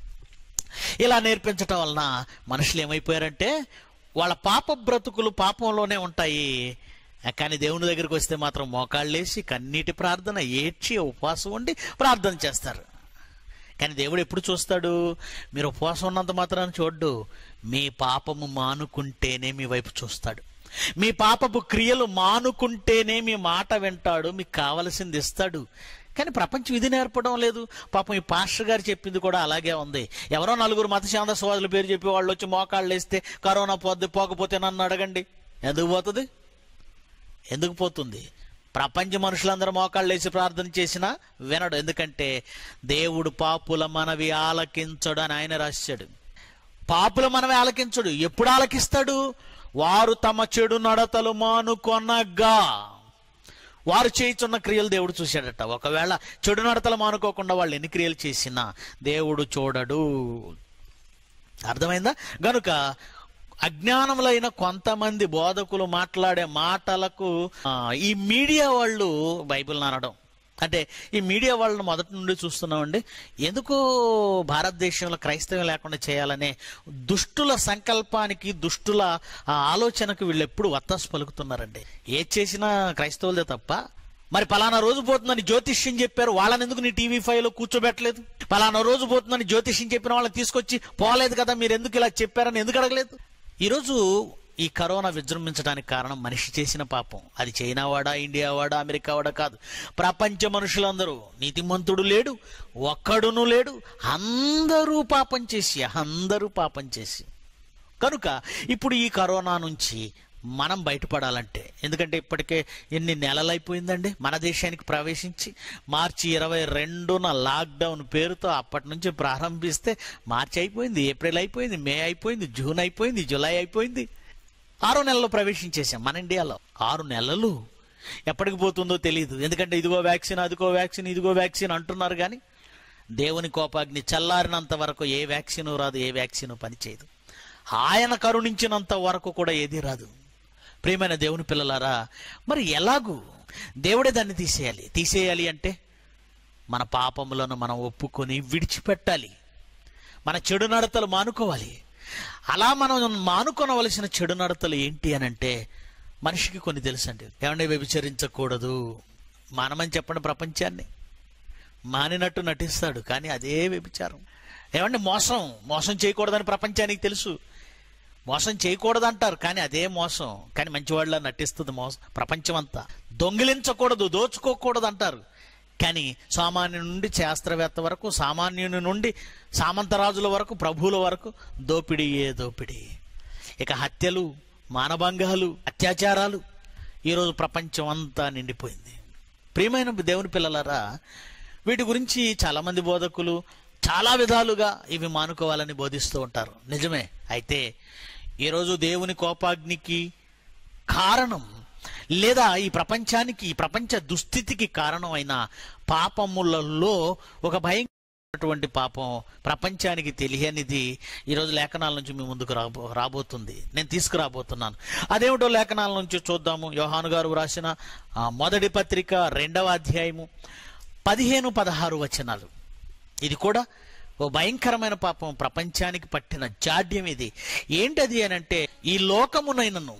ఇలా నేర్పించటం వలన మనుషులు ఏమైపోయారంటే వాళ్ళ పాప బ్రతుకులు పాపంలోనే ఉంటాయి కానీ దేవుని దగ్గరికి వస్తే మాత్రం మోకాళ్ళేసి కన్నీటి ప్రార్థన ఏడ్చి ఉపవాసం ఉండి ప్రార్థన చేస్తారు కానీ దేవుడు ఎప్పుడు చూస్తాడు మీరు ఉపవాసం ఉన్నంత మాత్రాన్ని చూడ్డు మీ పాపము మానుకుంటేనే మీ వైపు చూస్తాడు మీ పాపపు క్రియలు మానుకుంటేనే మీ మాట వింటాడు మీకు కావలసింది ఇస్తాడు కానీ ప్రపంచం ఇది నేర్పడం లేదు పాపం ఈ పాస్టర్ గారు చెప్పింది కూడా అలాగే ఉంది ఎవరో నలుగురు మతశాంత సోదరుల పేరు చెప్పి వాళ్ళు వచ్చి మోకాళ్ళు వేస్తే కరోనా పోద్ది పోకపోతే నన్ను అడగండి ఎందుకు పోతుంది ఎందుకు పోతుంది ప్రపంచ మనుషులందరూ మోకాళ్ళు వేసి ప్రార్థన చేసినా వినడు ఎందుకంటే దేవుడు పాపుల మనవి ఆలకించడు అని ఆయన రాశాడు పాపుల మనవి ఆలకించడు ఎప్పుడు ఆలకిస్తాడు వారు తమ చెడు నడతలు మానుకొనగా వారు చేయుచున్న క్రియలు దేవుడు చూశాడట ఒకవేళ చెడు నడతలు మానుకోకుండా వాళ్ళు ఎన్ని క్రియలు చేసినా దేవుడు చూడడు అర్థమైందా గనుక అజ్ఞానములైన కొంతమంది బోధకులు మాట్లాడే మాటలకు ఆ, ఈ మీడియా వాళ్ళు బైబిల్ అనడం అంటే ఈ మీడియా వాళ్ళని మొదటి నుండి చూస్తున్నామండి ఎందుకో భారతదేశంలో క్రైస్తవం లేకుండా చేయాలనే దుష్టుల సంకల్పానికి దుష్టుల ఆ, ఆలోచనకు వీళ్ళు ఎప్పుడు వత్తాసు పలుకుతున్నారండి ఏది చేసినా క్రైస్తవులదే తప్ప మరి పలానా రోజు పోతుందని జ్యోతిష్యం చెప్పారు వాళ్ళని ఎందుకు నీ టీవీ ఫైవ్ లో కూర్చోబెట్టలేదు పలానా రోజు పోతుందని జ్యోతిష్యం చెప్పిన వాళ్ళని తీసుకొచ్చి పోలేదు కదా మీరు ఎందుకు ఇలా చెప్పారని ఎందుకు అడగలేదు ఈరోజు ఈ కరోనా విజృంభించడానికి కారణం మనిషి చేసిన పాపం అది చైనా వాడా ఇండియా వాడా అమెరికా వాడా కాదు ప్రపంచ మనుషులందరూ నీతిమంతుడు లేడు ఒక్కడును లేడు అందరూ పాపం చేసి అందరూ పాపం చేసి కనుక ఇప్పుడు ఈ కరోనా నుంచి మనం బయటపడాలంటే ఎందుకంటే ఇప్పటికే ఎన్ని నెలలు అయిపోయిందండి మన దేశానికి ప్రవేశించి మార్చి ఇరవై రెండున లాక్డౌన్ పేరుతో అప్పటి నుంచి ప్రారంభిస్తే మార్చి అయిపోయింది ఏప్రిల్ అయిపోయింది మే అయిపోయింది జూన్ అయిపోయింది జూలై అయిపోయింది ఆరో నెలలో ప్రవేశించేసాం మన ఇండియాలో ఆరు నెలలు ఎప్పటికి పోతుందో తెలియదు ఎందుకంటే ఇదిగో వ్యాక్సిన్ అదిగో వ్యాక్సిన్ ఇదిగో వ్యాక్సిన్ అంటున్నారు కానీ దేవుని కోపాగ్ని చల్లారినంత వరకు ఏ వ్యాక్సిన్ రాదు ఏ వ్యాక్సిన్ పనిచేయదు ఆయన కరుణించినంత వరకు కూడా ఏది రాదు ప్రియమైన దేవుని పిల్లలారా మరి ఎలాగూ దేవుడే దాన్ని తీసేయాలి తీసేయాలి అంటే మన పాపములను మనం ఒప్పుకొని విడిచిపెట్టాలి మన చెడు నడతలు మానుకోవాలి అలా మనం మానుకొనవలసిన చెడు నడతలు ఏంటి అని అంటే మనిషికి కొన్ని తెలుసండి ఏమంటే వ్యభిచరించకూడదు మానమని చెప్పండి ప్రపంచాన్ని మానినట్టు నటిస్తాడు కానీ అదే వ్యభిచారం ఏమండి మోసం మోసం చేయకూడదని ప్రపంచానికి తెలుసు మోసం చేయకూడదు అంటారు కానీ అదే మోసం కానీ మంచివాళ్ళ నటిస్తుంది మోసం ప్రపంచం అంతా దొంగిలించకూడదు దోచుకోకూడదు అంటారు కానీ సామాన్యుని నుండి శాస్త్రవేత్త వరకు సామాన్యుని నుండి సామంతరాజుల వరకు ప్రభువుల వరకు దోపిడీయే దోపిడీ ఇక హత్యలు మానభంగాలు అత్యాచారాలు ఈరోజు ప్రపంచం అంతా నిండిపోయింది ప్రియమైన దేవుని పిల్లలారా వీటి గురించి చాలామంది బోధకులు చాలా విధాలుగా ఇవి మానుకోవాలని బోధిస్తూ ఉంటారు నిజమే అయితే ఈరోజు దేవుని కోపాగ్నికి కారణం లేదా ఈ ప్రపంచానికి ఈ ప్రపంచ దుస్థితికి కారణమైన పాపములలో ఒక భయంకరమైనటువంటి పాపం ప్రపంచానికి తెలియనిది ఈరోజు లేఖనాల నుంచి మీ ముందుకు రాబో రాబోతుంది నేను తీసుకురాబోతున్నాను అదేమిటో లేఖనాల నుంచి చూద్దాము యోహాను గారు రాసిన ఆ, మొదటి పత్రిక రెండవ అధ్యాయము పదిహేను పదహారు వచనాలు ఇది కూడా ఓ భయంకరమైన పాపం ప్రపంచానికి పట్టిన జాడ్యం ఇది ఏంటది అని అంటే ఈ లోకమునైనను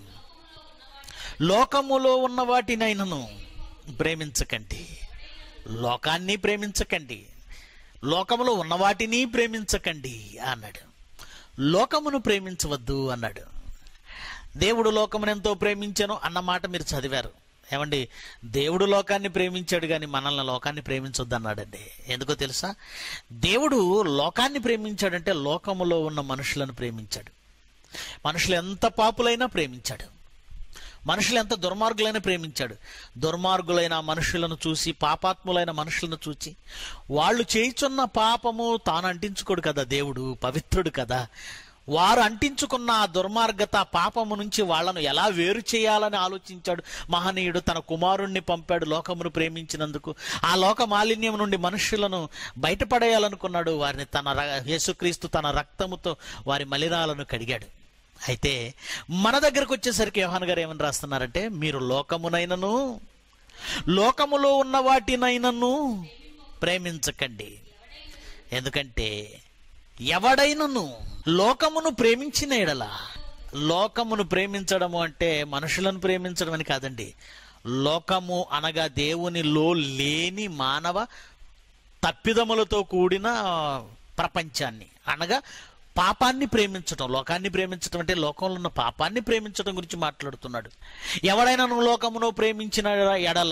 లోకములో ఉన్న వాటినైనను ప్రేమించకండి లోకాన్ని ప్రేమించకండి లోకములో ఉన్న వాటిని ప్రేమించకండి అన్నాడు లోకమును ప్రేమించవద్దు అన్నాడు దేవుడు లోకమును ఎంతో ప్రేమించను అన్న మాట మీరు చదివారు ఏమండి దేవుడు లోకాన్ని ప్రేమించాడు కానీ మనల్ని లోకాన్ని ప్రేమించొద్దు అన్నాడండి ఎందుకో తెలుసా దేవుడు లోకాన్ని ప్రేమించాడంటే లోకములో ఉన్న మనుషులను ప్రేమించాడు మనుషులు ఎంత పాపులైనా ప్రేమించాడు మనుషులు ఎంత దుర్మార్గులైనా ప్రేమించాడు దుర్మార్గులైన ఆ మనుషులను చూసి పాపాత్ములైన మనుషులను చూసి వాళ్ళు చేయుచున్న పాపము తాను అంటించుకోడు కదా దేవుడు పవిత్రుడు కదా వారు అంటించుకున్న ఆ దుర్మార్గత ఆ పాపము నుంచి వాళ్ళను ఎలా వేరు చేయాలని ఆలోచించాడు మహనీయుడు తన కుమారుణ్ణి పంపాడు లోకమును ప్రేమించినందుకు ఆ లోక మాలిన్యం నుండి మనుషులను బయటపడేయాలనుకున్నాడు వారిని తన ర- యేసుక్రీస్తు తన రక్తముతో వారి మలినాలను కడిగాడు అయితే మన దగ్గరకు వచ్చేసరికి యోహాన్ గారు ఏమని రాస్తున్నారంటే మీరు లోకమునైనను లోకములో ఉన్న వాటినైనను ప్రేమించకండి ఎందుకంటే ఎవడైనను లోకమును ప్రేమించిన ఎడల లోకమును ప్రేమించడము అంటే మనుషులను ప్రేమించడం అని కాదండి లోకము అనగా దేవునిలో లేని మానవ తప్పిదములతో కూడిన ప్రపంచాన్ని అనగా పాపాన్ని ప్రేమించడం లోకాన్ని ప్రేమించడం అంటే లోకంలో ఉన్న పాపాన్ని ప్రేమించడం గురించి మాట్లాడుతున్నాడు ఎవడైనా నువ్వు లోకమును ప్రేమించిన ఎడల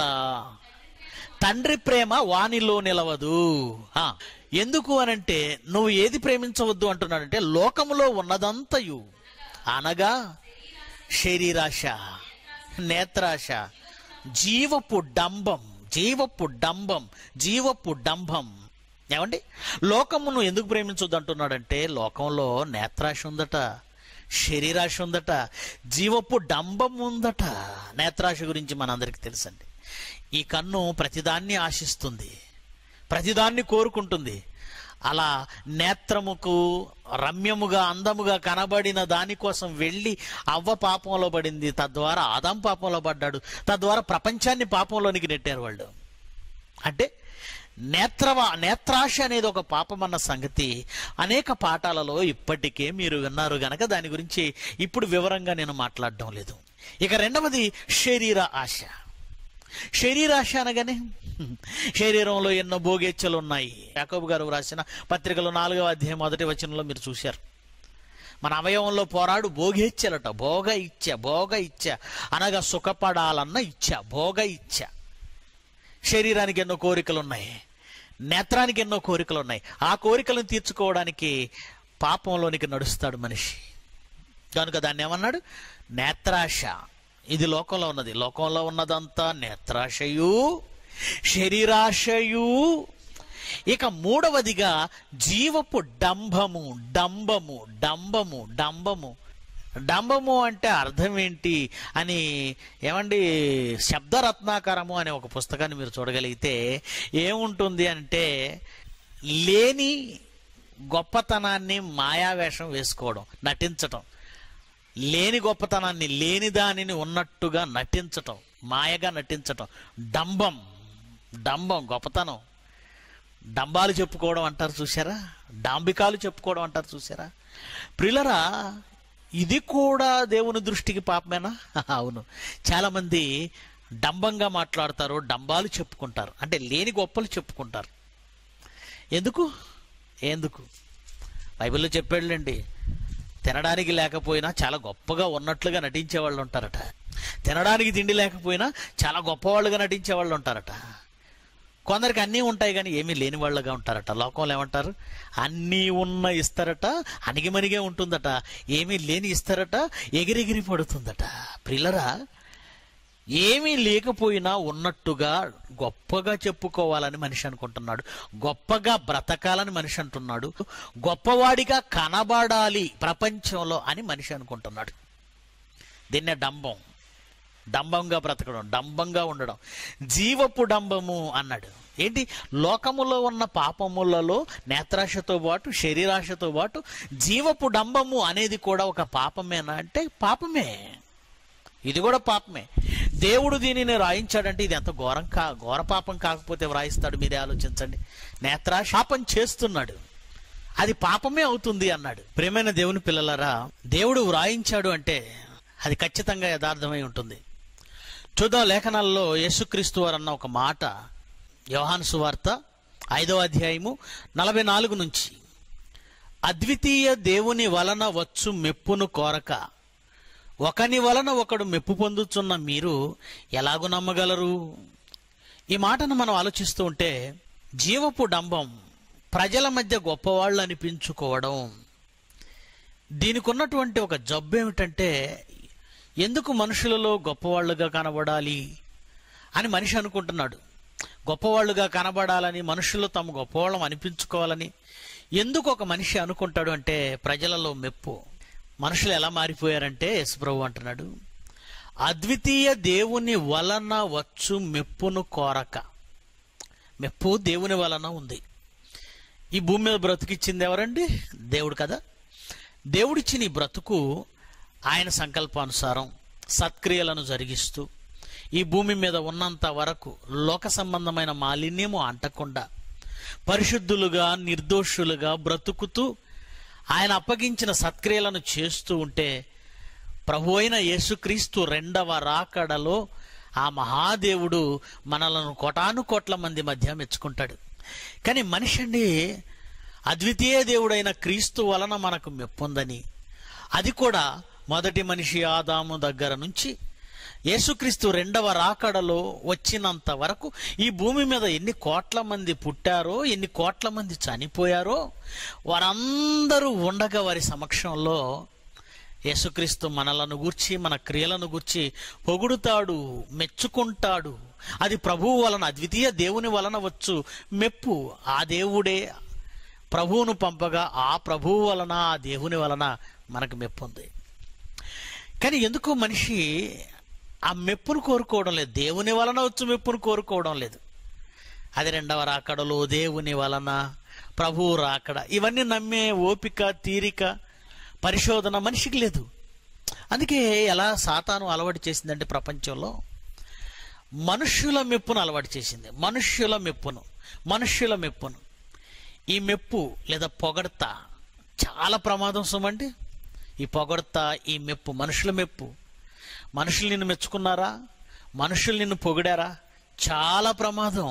తండ్రి ప్రేమ వానిలో నిలవదు ఆ, ఎందుకు అనంటే నువ్వు ఏది ప్రేమించవద్దు అంటున్నాడంటే లోకములో ఉన్నదంతయు అనగా శరీరాశ నేత్రాశ జీవపు డంబం జీవపు డంబం జీవపు డంబం ఏమండి లోకమును ఎందుకు ప్రేమించొద్దు అంటున్నాడంటే లోకంలో నేత్రాశ ఉందట శరీరాశ ఉందట జీవపు డంబం ఉందట నేత్రాశ గురించి మనందరికీ తెలుసండి ఈ కన్ను ప్రతిదాన్ని ఆశిస్తుంది ప్రతిదాన్ని కోరుకుంటుంది అలా నేత్రముకు రమ్యముగా అందముగా కనబడిన దానికోసం వెళ్ళి అవ్వ పాపంలో పడింది తద్వారా ఆదాం పాపంలో పడ్డాడు తద్వారా ప్రపంచాన్ని పాపంలోనికి నెట్టారు వాళ్ళు అంటే నేత్రవ నేత్రాశ అనేది ఒక పాపమన్న సంగతి అనేక పాఠాలలో ఇప్పటికే మీరు విన్నారు గనక దాని గురించి ఇప్పుడు వివరంగా నేను మాట్లాడడం లేదు ఇక రెండవది శరీర ఆశ శరీరాశ అనగానే శరీరంలో ఎన్నో భోగేచ్ఛలు ఉన్నాయి యాకోబు గారు రాసిన పత్రికలో నాలుగవ అధ్యాయం మొదటి వచనంలో మీరు చూశారు మన అవయవంలో పోరాడు భోగేచ్ఛలట భోగ ఇచ్చ భోగ ఇచ్చ అనగా సుఖపడాలన్న ఇచ్చ భోగ ఇచ్చ శరీరానికి ఎన్నో కోరికలు ఉన్నాయి నేత్రానికి ఎన్నో కోరికలు ఉన్నాయి ఆ కోరికలను తీర్చుకోవడానికి పాపంలోనికి నడుస్తాడు మనిషి కనుక దాన్ని ఏమన్నాడు నేత్రాశ ఇది లోకంలో ఉన్నది లోకంలో ఉన్నదంతా నేత్రాశయు శరీరాశయు ఇక మూడవదిగా జీవపు డంబము డంబము డంబము డంబము డంబము అంటే అర్థం ఏంటి అని ఏమండి శబ్దరత్నాకరము అనే ఒక పుస్తకాన్ని మీరు చూడగలిగితే ఏముంటుంది అంటే లేని గొప్పతనాన్ని మాయావేషం వేసుకోవడం నటించటం లేని గొప్పతనాన్ని లేని దానిని ఉన్నట్టుగా నటించటం మాయగా నటించటం డంబం డంబం గొప్పతనం డంబాలు చెప్పుకోవడం అంటారు చూసారా డాంబికాలు చెప్పుకోవడం అంటారు చూసారా ప్రిలరా ఇది కూడా దేవుని దృష్టికి పాపమేనా అవును చాలామంది డంబంగా మాట్లాడతారు డంబాలు చెప్పుకుంటారు అంటే లేని గొప్పలు చెప్పుకుంటారు ఎందుకు ఎందుకు బైబిల్లో చెప్పాడులేండి తినడానికి లేకపోయినా చాలా గొప్పగా ఉన్నట్లుగా నటించే వాళ్ళు ఉంటారట తినడానికి తిండి లేకపోయినా చాలా గొప్పవాళ్ళుగా నటించే వాళ్ళు ఉంటారట కొందరికి అన్నీ ఉంటాయి కానీ ఏమీ లేని వాళ్ళగా ఉంటారట లోకంలో ఏమంటారు అన్నీ ఉన్న ఇస్తారట అణిగిమణిగే ఉంటుందట ఏమీ లేని ఇస్తారట ఎగిరెగిరి పడుతుందట ప్రిల్లరా ఏమీ లేకపోయినా ఉన్నట్టుగా గొప్పగా చెప్పుకోవాలని మనిషి అనుకుంటున్నాడు గొప్పగా బ్రతకాలని మనిషి అంటున్నాడు గొప్పవాడిగా కనబడాలి ప్రపంచంలో అని మనిషి అనుకుంటున్నాడు దీన్నే డంబం డంబంగా బ్రతకడం డంబంగా ఉండడం జీవపు డంబము అన్నాడు ఏంటి లోకములో ఉన్న పాపములలో నేత్రాశతో పాటు శరీరాశతో పాటు జీవపు డంబము అనేది కూడా ఒక పాపమేనా అంటే పాపమే ఇది కూడా పాపమే దేవుడు దీనిని రాయించాడంటే ఇది ఎంత ఘోరం కా ఘోర పాపం కాకపోతే వ్రాయిస్తాడు మీరే ఆలోచించండి నేత్రాశ పాపం చేస్తున్నాడు అది పాపమే అవుతుంది అన్నాడు ప్రేమైన దేవుని పిల్లలరా దేవుడు వ్రాయించాడు అంటే అది ఖచ్చితంగా యథార్థమై ఉంటుంది చూద్దాం లేఖనాల్లో యేసుక్రీస్తు వారు అన్న ఒక మాట యోహాను సువార్త ఐదవ అధ్యాయము నలభై నాలుగు నుంచి అద్వితీయ దేవుని వలన వచ్చు మెప్పును కోరక ఒకని వలన ఒకడు మెప్పు పొందుతున్న మీరు ఎలాగూ నమ్మగలరు ఈ మాటను మనం ఆలోచిస్తూ ఉంటే జీవపు డంబం ప్రజల మధ్య గొప్పవాళ్ళు అనిపించుకోవడం దీనికి ఉన్నటువంటి ఒక జబ్బు ఏమిటంటే ఎందుకు మనుషులలో గొప్పవాళ్ళుగా కనబడాలి అని మనిషి అనుకుంటున్నాడు గొప్పవాళ్ళుగా కనబడాలని మనుషులు తమ గొప్పవాళ్ళం అనిపించుకోవాలని ఎందుకు ఒక మనిషి అనుకుంటాడు అంటే ప్రజలలో మెప్పు మనుషులు ఎలా మారిపోయారంటే యశుప్రభు అంటున్నాడు అద్వితీయ దేవుని వలన వచ్చు మెప్పును కోరక మెప్పు దేవుని వలన ఉంది ఈ భూమి మీద బ్రతికిచ్చింది ఎవరండి దేవుడు కదా దేవుడిచ్చిన ఈ బ్రతుకు ఆయన సంకల్పానుసారం సత్క్రియలను జరిగిస్తూ ఈ భూమి మీద ఉన్నంత వరకు లోక సంబంధమైన మాలిన్యము అంటకుండా పరిశుద్ధులుగా నిర్దోషులుగా బ్రతుకుతూ ఆయన అప్పగించిన సత్క్రియలను చేస్తూ ఉంటే ప్రభు అయిన యేసుక్రీస్తు రెండవ రాకడలో ఆ మహాదేవుడు మనలను కోటాను కోట్ల మంది మధ్య మెచ్చుకుంటాడు కానీ మనిషి అండి అద్వితీయ దేవుడైన క్రీస్తు వలన మనకు మెప్పుందని అది కూడా మొదటి మనిషి ఆదాము దగ్గర నుంచి యేసుక్రీస్తు రెండవ రాకడలో వచ్చినంత వరకు ఈ భూమి మీద ఎన్ని కోట్ల మంది పుట్టారో ఎన్ని కోట్ల మంది చనిపోయారో వారందరూ ఉండగా వారి సమక్షంలో యేసుక్రీస్తు మనలను గూర్చి మన క్రియలను గూర్చి పొగుడుతాడు మెచ్చుకుంటాడు అది ప్రభువు వలన అద్వితీయ దేవుని వలన వచ్చు మెప్పు ఆ దేవుడే ప్రభువును పంపగా ఆ ప్రభువు వలన ఆ దేవుని వలన మనకు మెప్పు ఉంది కానీ ఎందుకో మనిషి ఆ మెప్పును కోరుకోవడం లేదు దేవుని వలన వచ్చు మెప్పును కోరుకోవడం లేదు అది రెండవ రాకడలో దేవుని వలన ప్రభువు రాకడ ఇవన్నీ నమ్మే ఓపిక తీరిక పరిశోధన మనిషికి లేదు అందుకే ఎలా సాతాను అలవాటు చేసిందంటే ప్రపంచంలో మనుష్యుల మెప్పును అలవాటు చేసింది మనుష్యుల మెప్పును మనుష్యుల మెప్పును ఈ మెప్పు లేదా పొగడత చాలా ప్రమాదం సుమండి ఈ పొగడత ఈ మెప్పు మనుషుల మెప్పు మనుషులు నిన్ను మెచ్చుకున్నారా మనుషులు నిన్ను పొగిడారా చాలా ప్రమాదం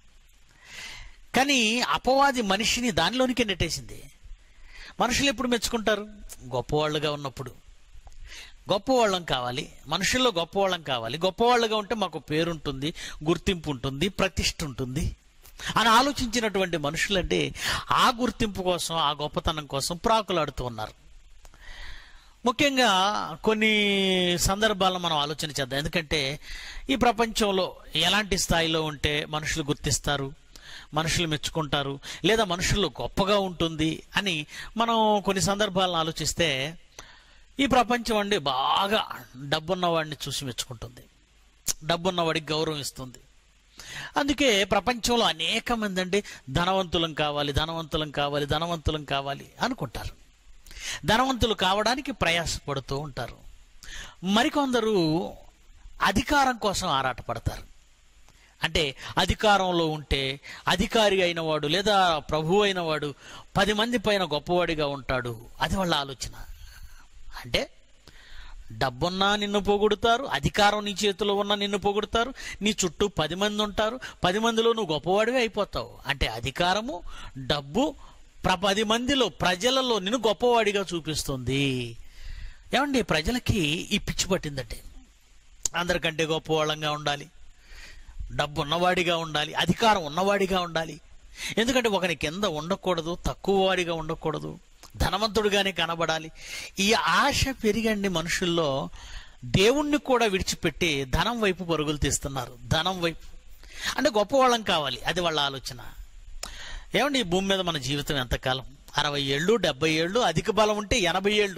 కానీ అపవాది మనిషిని దానిలోనికే నెట్టేసింది మనుషులు ఎప్పుడు మెచ్చుకుంటారు గొప్పవాళ్ళుగా ఉన్నప్పుడు గొప్పవాళ్ళం కావాలి మనుషుల్లో గొప్పవాళ్ళం కావాలి గొప్పవాళ్ళుగా ఉంటే మాకు పేరుంటుంది గుర్తింపు ఉంటుంది ప్రతిష్ఠ ఉంటుంది అని ఆలోచించినటువంటి మనుషులంటే ఆ గుర్తింపు కోసం ఆ గొప్పతనం కోసం ప్రాకులాడుతూ ఉన్నారు ముఖ్యంగా కొన్ని సందర్భాలను మనం ఆలోచన చేద్దాం ఎందుకంటే ఈ ప్రపంచంలో ఎలాంటి స్థాయిలో ఉంటే మనుషులు గుర్తిస్తారు మనుషులు మెచ్చుకుంటారు లేదా మనుషుల్లో గొప్పగా ఉంటుంది అని మనం కొన్ని సందర్భాలను ఆలోచిస్తే ఈ ప్రపంచం అండి బాగా డబ్బున్నవాడిని చూసి మెచ్చుకుంటుంది డబ్బున్నవాడికి గౌరవం ఇస్తుంది అందుకే ప్రపంచంలో అనేక మంది అండి ధనవంతులం కావాలి ధనవంతులం కావాలి ధనవంతులం కావాలి అనుకుంటారు ధనవంతులు కావడానికి ప్రయాసపడుతూ ఉంటారు మరికొందరు అధికారం కోసం ఆరాటపడతారు అంటే అధికారంలో ఉంటే అధికారి అయిన వాడు లేదా ప్రభు అయిన వాడు పది మంది పైన గొప్పవాడిగా ఉంటాడు అది వాళ్ళ ఆలోచన అంటే డబ్బున్నా నిన్ను పొగుడుతారు అధికారం నీ చేతిలో ఉన్న నిన్ను పొగుడుతారు నీ చుట్టూ పది మంది ఉంటారు పది మందిలో నువ్వు గొప్పవాడివి అయిపోతావు అంటే అధికారము డబ్బు ప్ర పది మందిలో ప్రజలలో నిన్ను గొప్పవాడిగా చూపిస్తుంది ఏమండి ప్రజలకి ఈ పిచ్చి పట్టిందంటే అందరికంటే గొప్పవాళ్ళంగా ఉండాలి డబ్బు ఉన్నవాడిగా ఉండాలి అధికారం ఉన్నవాడిగా ఉండాలి ఎందుకంటే ఒకని కింద ఉండకూడదు తక్కువ వాడిగా ఉండకూడదు ధనవంతుడిగానే కనబడాలి ఈ ఆశ పెరిగండి మనుషుల్లో దేవుణ్ణి కూడా విడిచిపెట్టి ధనం వైపు పరుగులు తీస్తున్నారు ధనం వైపు అంటే గొప్పవాళ్ళం కావాలి అది వాళ్ళ ఆలోచన ఏమండి ఈ భూమి మీద మన జీవితం ఎంతకాలం అరవై ఏళ్ళు డెబ్బై ఏళ్ళు అధిక బలం ఉంటే ఎనభై ఏళ్ళు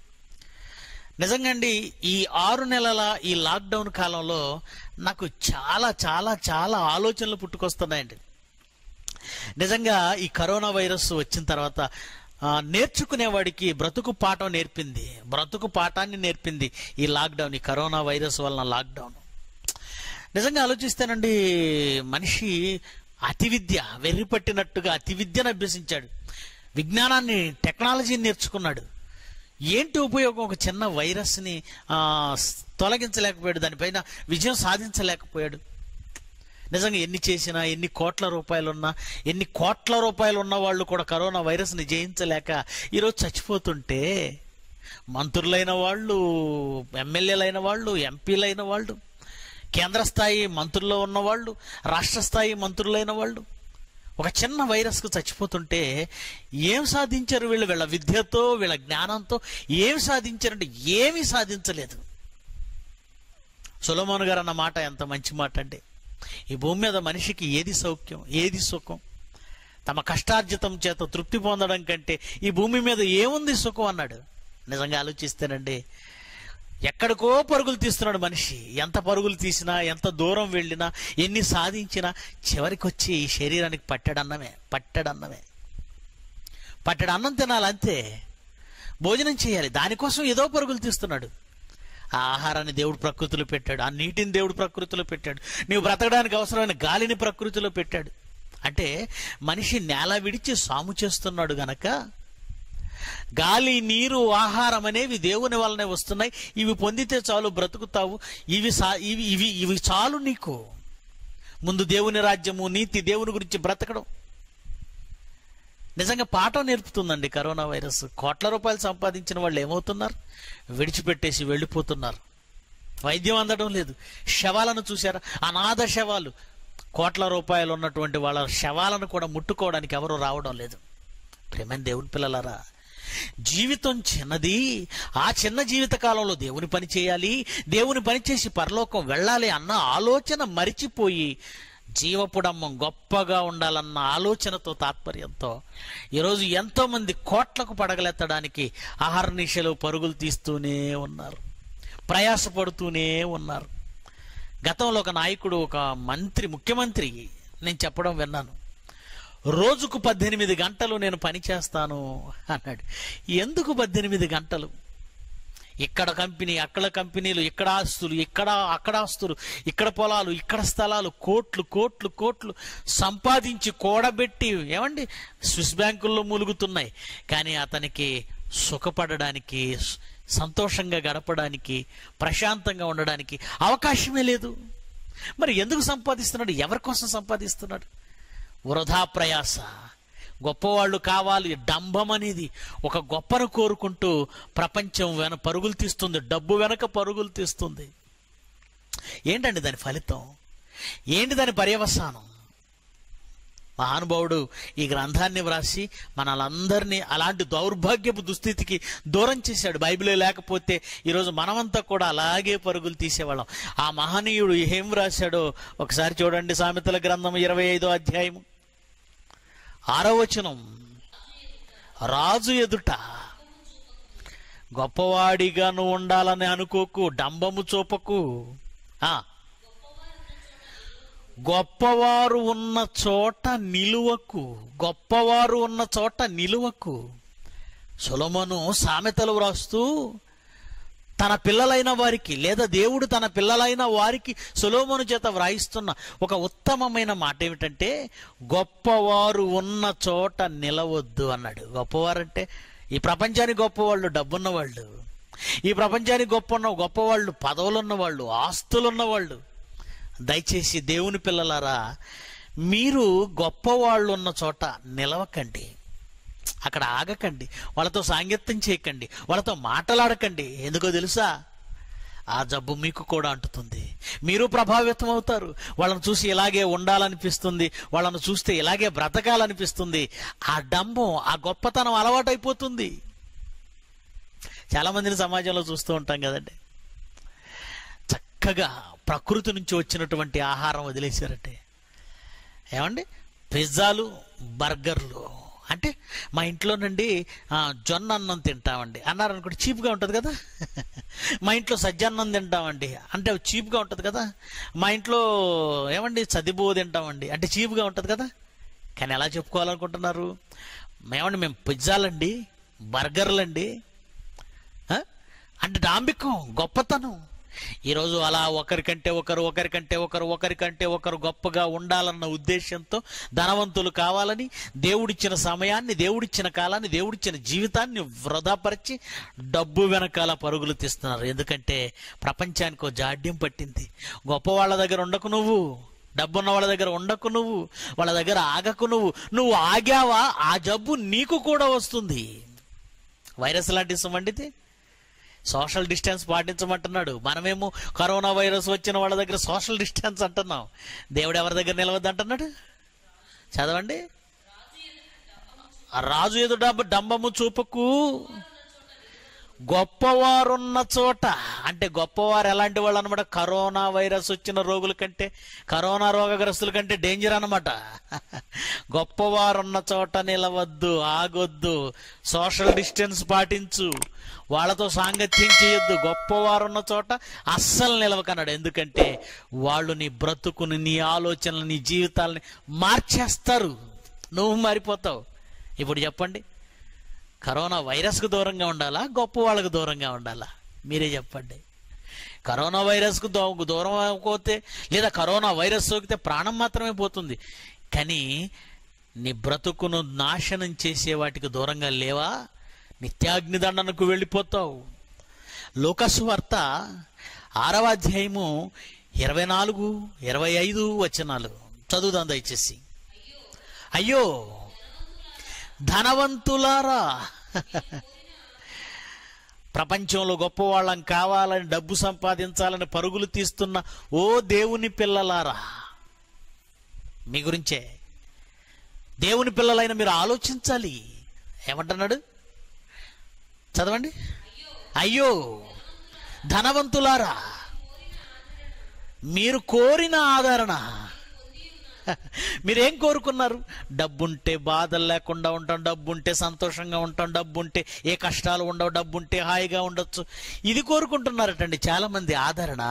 నిజంగా అండి ఈ ఆరు నెలల ఈ లాక్డౌన్ కాలంలో నాకు చాలా చాలా చాలా ఆలోచనలు పుట్టుకొస్తున్నాయండి నిజంగా ఈ కరోనా వైరస్ వచ్చిన తర్వాత ఆ, నేర్చుకునేవాడికి బ్రతుకు పాఠం నేర్పింది బ్రతుకు పాఠాన్ని నేర్పింది ఈ లాక్డౌన్ ఈ కరోనా వైరస్ వలన లాక్డౌన్ నిజంగా ఆలోచిస్తేనండి మనిషి అతి విద్య వెర్రి పట్టినట్టుగా అతి విద్యను అభ్యసించాడు విజ్ఞానాన్ని టెక్నాలజీని నేర్చుకున్నాడు ఏంటి ఉపయోగం ఒక చిన్న వైరస్ని ఆ, తొలగించలేకపోయాడు దానిపైన విజయం సాధించలేకపోయాడు నిజంగా ఎన్ని చేసినా ఎన్ని కోట్ల రూపాయలు ఉన్నా ఎన్ని కోట్ల రూపాయలు ఉన్న వాళ్ళు కూడా కరోనా వైరస్ని జయించలేక ఈరోజు చచ్చిపోతుంటే మంత్రులైన వాళ్ళు ఎమ్మెల్యేలైన వాళ్ళు ఎంపీలైన వాళ్ళు కేంద్ర స్థాయి మంత్రుల్లో ఉన్నవాళ్ళు రాష్ట్ర స్థాయి మంత్రులైన వాళ్ళు ఒక చిన్న వైరస్కు చచ్చిపోతుంటే ఏం సాధించారు వీళ్ళు వీళ్ళ విద్యతో వీళ్ళ జ్ఞానంతో ఏం సాధించారంటే ఏమీ సాధించలేదు సొలమోన్ గారు అన్న మాట ఎంత మంచి మాట అండి ఈ భూమి మీద మనిషికి ఏది సౌఖ్యం ఏది సుఖం తమ కష్టార్జితం చేత తృప్తి పొందడం కంటే ఈ భూమి మీద ఏముంది సుఖం అన్నాడు నిజంగా ఆలోచిస్తేనండి ఎక్కడికో పరుగులు తీస్తున్నాడు మనిషి ఎంత పరుగులు తీసినా ఎంత దూరం వెళ్ళినా ఎన్ని సాధించినా చివరికి వచ్చి ఈ శరీరానికి పట్టడన్నమే పట్టడన్నమే పట్టడు అన్నం తినాలి అంతే భోజనం చేయాలి దానికోసం ఏదో పరుగులు తీస్తున్నాడు ఆ ఆహారాన్ని దేవుడు ప్రకృతిలో పెట్టాడు ఆ నీటిని దేవుడు ప్రకృతిలో పెట్టాడు నీవు బ్రతకడానికి అవసరమైన గాలిని ప్రకృతిలో పెట్టాడు అంటే మనిషి నేల విడిచి సాము చేస్తున్నాడు గనక గాలి నీరు ఆహారం అనేవి దేవుని వల్లనే వస్తున్నాయి ఇవి పొందితే చాలు బ్రతుకుతావు ఇవి సా ఇవి ఇవి ఇవి చాలు నీకు ముందు దేవుని రాజ్యము నీతి దేవుని గురించి బ్రతకడం నిజంగా పాఠం నేర్పుతుందండి కరోనా వైరస్ కోట్ల రూపాయలు సంపాదించిన వాళ్ళు ఏమవుతున్నారు విడిచిపెట్టేసి వెళ్ళిపోతున్నారు వైద్యం అందడం లేదు శవాలను చూశారా అనాథ శవాలు కోట్ల రూపాయలు ఉన్నటువంటి వాళ్ళ శవాలను కూడా ముట్టుకోవడానికి ఎవరు రావడం లేదు ప్రేమైన దేవుని పిల్లలారా జీవితం చిన్నది ఆ చిన్న జీవిత కాలంలో దేవుని పని చేయాలి దేవుని పని చేసి పరలోకం వెళ్ళాలి అన్న ఆలోచన మరిచిపోయి జీవపుడమ్మం గొప్పగా ఉండాలన్న ఆలోచనతో తాత్పర్యంతో ఈరోజు ఎంతో మంది కోట్లకు పడగలెత్తడానికి ఆహారనిశలు పరుగులు తీస్తూనే ఉన్నారు ప్రయాసపడుతూనే ఉన్నారు గతంలో ఒక నాయకుడు ఒక మంత్రి ముఖ్యమంత్రి నేను చెప్పడం విన్నాను రోజుకు పద్దెనిమిది గంటలు నేను పని చేస్తాను అన్నాడు ఎందుకు పద్దెనిమిది గంటలు ఇక్కడ కంపెనీ అక్కడ కంపెనీలు ఇక్కడ ఆస్తులు ఇక్కడ అక్కడ ఆస్తులు ఇక్కడ పొలాలు ఇక్కడ స్థలాలు కోట్లు కోట్లు కోట్లు సంపాదించి కూడబెట్టి ఏమండి స్విస్ బ్యాంకుల్లో మూలుగుతున్నాయి కానీ అతనికి సుఖపడడానికి సంతోషంగా గడపడానికి ప్రశాంతంగా ఉండడానికి అవకాశమే లేదు మరి ఎందుకు సంపాదిస్తున్నాడు ఎవరి కోసం సంపాదిస్తున్నాడు వృధా ప్రయాస గొప్పవాళ్ళు కావాలి డంబం అనేది ఒక గొప్పను కోరుకుంటూ ప్రపంచం వెన పరుగులు తీస్తుంది డబ్బు వెనక పరుగులు తీస్తుంది ఏంటండి దాని ఫలితం ఏంటి దాని పర్యవసానం మహానుభావుడు ఈ గ్రంథాన్ని వ్రాసి మనలందరినీ అలాంటి దౌర్భాగ్యపు దుస్థితికి దూరం చేశాడు బైబిలే లేకపోతే ఈరోజు మనమంతా కూడా అలాగే పరుగులు తీసేవాళ్ళం ఆ మహనీయుడు ఏం వ్రాశాడో ఒకసారి చూడండి సామెతల గ్రంథం ఇరవై ఐదో అధ్యాయము ఆరో వచనం రాజు ఎదుట గొప్పవాడిగా నువ్వు ఉండాలని అనుకోకు డంబము చూపకు ఆ గొప్పవారు ఉన్న చోట నిలువకు గొప్పవారు ఉన్న చోట నిలువకు సొలొమోను సామెతలు వ్రాస్తూ తన పిల్లలైన వారికి లేదా దేవుడు తన పిల్లలైన వారికి సొలోమోను చేత వ్రాయిస్తున్న ఒక ఉత్తమమైన మాట ఏమిటంటే గొప్పవారు ఉన్న చోట నిలవద్దు అన్నాడు గొప్పవారంటే ఈ ప్రపంచానికి గొప్పవాళ్ళు డబ్బున్న వాళ్ళు ఈ ప్రపంచానికి గొప్ప ఉన్న గొప్పవాళ్ళు పదవులున్న వాళ్ళు ఆస్తులున్న వాళ్ళు దయచేసి దేవుని పిల్లలారా మీరు గొప్పవాళ్ళు ఉన్న చోట నిలవకండి అక్కడ ఆగకండి వాళ్ళతో సాంగత్యం చేయకండి వాళ్ళతో మాట్లాడకండి ఎందుకో తెలుసా ఆ జబ్బు మీకు కూడా అంటుతుంది మీరు ప్రభావితం అవుతారు వాళ్ళని చూసి ఇలాగే ఉండాలనిపిస్తుంది వాళ్ళని చూస్తే ఇలాగే బ్రతకాలనిపిస్తుంది ఆ డంబం ఆ గొప్పతనం అలవాటైపోతుంది చాలా మందిని సమాజంలో చూస్తూ ఉంటాం కదండి చక్కగా ప్రకృతి నుంచి వచ్చినటువంటి ఆహారం వదిలేశారంటే ఏమండి పిజ్జాలు బర్గర్లు అంటే మా ఇంట్లోనండి ఆ, జొన్న అన్నం తింటామండి అన్నారు అనుకోండి చీప్గా ఉంటుంది కదా మా ఇంట్లో సజ్జన్నం తింటామండి అంటే చీప్గా ఉంటుంది కదా మా ఇంట్లో ఏమండి చదిబో తింటామండి అంటే చీప్గా ఉంటుంది కదా కానీ ఎలా చెప్పుకోవాలనుకుంటున్నారు ఏమండి మేము పిజ్జాలండి బర్గర్లండి ఆ? అంటే డాంబికం గొప్పతనం ఈరోజు అలా ఒకరికంటే ఒకరు ఒకరికంటే ఒకరు ఒకరికంటే ఒకరు గొప్పగా ఉండాలన్న ఉద్దేశంతో ధనవంతులు కావాలని దేవుడిచ్చిన సమయాన్ని దేవుడిచ్చిన కాలాన్ని దేవుడిచ్చిన జీవితాన్ని వృధాపరిచి డబ్బు వెనకాల పరుగులు తీస్తున్నారు ఎందుకంటే ప్రపంచానికి ఒక జాడ్యం పట్టింది గొప్ప వాళ్ళ దగ్గర ఉండకు నువ్వు డబ్బున్న వాళ్ళ దగ్గర ఉండకు నువ్వు వాళ్ళ దగ్గర ఆగకు నువ్వు నువ్వు ఆగావా ఆ జబ్బు నీకు కూడా వస్తుంది వైరస్ లాంటి వండితే సోషల్ డిస్టెన్స్ పాటించమంటున్నాడు మనమేమో కరోనా వైరస్ వచ్చిన వాళ్ళ దగ్గర సోషల్ డిస్టెన్స్ అంటున్నాం దేవుడు ఎవరి దగ్గర నిలవద్దు అంటున్నాడు చదవండి ఆ రాజు ఎదుట డంబము చూపకు గొప్పవారున్న చోట అంటే గొప్పవారు ఎలాంటి వాళ్ళు అనమాట కరోనా వైరస్ వచ్చిన రోగుల కంటే కరోనా రోగగ్రస్తుల కంటే డేంజర్ అనమాట గొప్పవారున్న చోట నిలవద్దు ఆగొద్దు సోషల్ డిస్టెన్స్ పాటించు వాళ్ళతో సాంగత్యం చేయొద్దు గొప్పవారున్న చోట అస్సలు నిలవకన్నాడు ఎందుకంటే వాళ్ళు నీ బ్రతుకుని నీ ఆలోచనలు నీ జీవితాలని మార్చేస్తారు నువ్వు మారిపోతావు ఇప్పుడు చెప్పండి కరోనా వైరస్కు దూరంగా ఉండాలా గొప్ప వాళ్ళకు దూరంగా ఉండాలా మీరే చెప్పండి కరోనా వైరస్కు దూ దూరం అవ్వకపోతే లేదా కరోనా వైరస్ సోకితే ప్రాణం మాత్రమే పోతుంది కానీ నీ బ్రతుకును నాశనం చేసే వాటికి దూరంగా లేవా నిత్యాగ్నిదండనకు వెళ్ళిపోతావు లోకసు వార్త ఆరవ అధ్యాయము ఇరవై నాలుగు ఇరవై ఐదు వచనాలు చదువుదాం దయచేసి అయ్యో ధనవంతులారా ప్రపంచంలో గొప్పవాళ్ళం కావాలని డబ్బు సంపాదించాలని పరుగులు తీస్తున్న ఓ దేవుని పిల్లలారా మీ గురించే దేవుని పిల్లలైన మీరు ఆలోచించాలి ఏమంటున్నాడు చదవండి అయ్యో ధనవంతులారా మీరు కోరిన ఆదరణ మీరేం కోరుకున్నారు డబ్బుంటే బాధలు లేకుండా ఉంటాం డబ్బుంటే సంతోషంగా ఉంటాం డబ్బుంటే ఏ కష్టాలు ఉండవు డబ్బుంటే హాయిగా ఉండొచ్చు ఇది కోరుకుంటున్నారటండి చాలా మంది ఆదరణ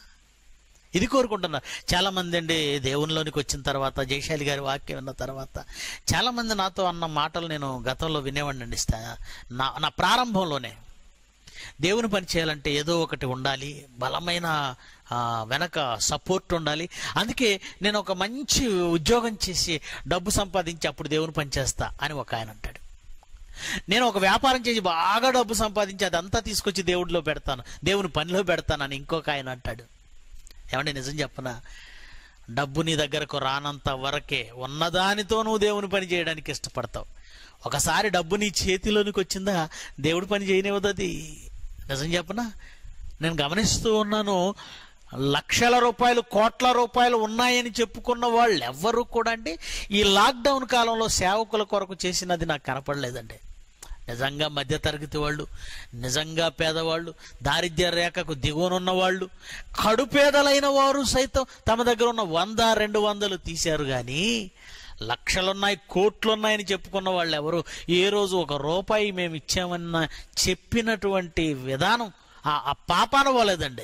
ఇది కోరుకుంటున్నారు చాలా మంది అండి దేవునిలోనికి వచ్చిన తర్వాత జయశాలి గారి వాక్యం విన్న తర్వాత చాలా మంది నాతో అన్న మాటలు నేను గతంలో వినేవాడిని అండి నా నా ప్రారంభంలోనే దేవుని పని చేయాలంటే ఏదో ఒకటి ఉండాలి బలమైన ఆ, వెనక సపోర్ట్ ఉండాలి అందుకే నేను ఒక మంచి ఉద్యోగం చేసి డబ్బు సంపాదించి అప్పుడు దేవుని పని చేస్తా అని ఒక ఆయన అంటాడు నేను ఒక వ్యాపారం చేసి బాగా డబ్బు సంపాదించి అదంతా తీసుకొచ్చి దేవుడిలో పెడతాను దేవుని పనిలో పెడతానని ఇంకొక ఆయన అంటాడు ఏమండి నిజం చెప్పనా డబ్బు నీ దగ్గరకు రానంత వరకే ఉన్నదానితో నువ్వు దేవుని పని చేయడానికి ఇష్టపడతావు ఒకసారి డబ్బు నీ చేతిలోనికి వచ్చిందా దేవుడి పని చేయనివ్వదు అది నిజం చెప్పనా నేను గమనిస్తూ ఉన్నాను లక్షల రూపాయలు కోట్ల రూపాయలు ఉన్నాయని చెప్పుకున్న వాళ్ళు ఎవ్వరూ కూడా అండి ఈ లాక్డౌన్ కాలంలో సేవకుల కొరకు చేసినది నాకు కనపడలేదండి నిజంగా మధ్యతరగతి వాళ్ళు నిజంగా పేదవాళ్ళు దారిద్ర్య రేఖకు దిగువనున్న వాళ్ళు కడుపేదలైన వారు సైతం తమ దగ్గర ఉన్న వంద రెండు వందలు తీశారు కానీ లక్షలున్నాయి కోట్లున్నాయని చెప్పుకున్న వాళ్ళు ఎవరు ఏ రోజు ఒక రూపాయి మేము ఇచ్చామన్న చెప్పినటువంటి విధానం ఆ ఆ పాపాన పోలేదండి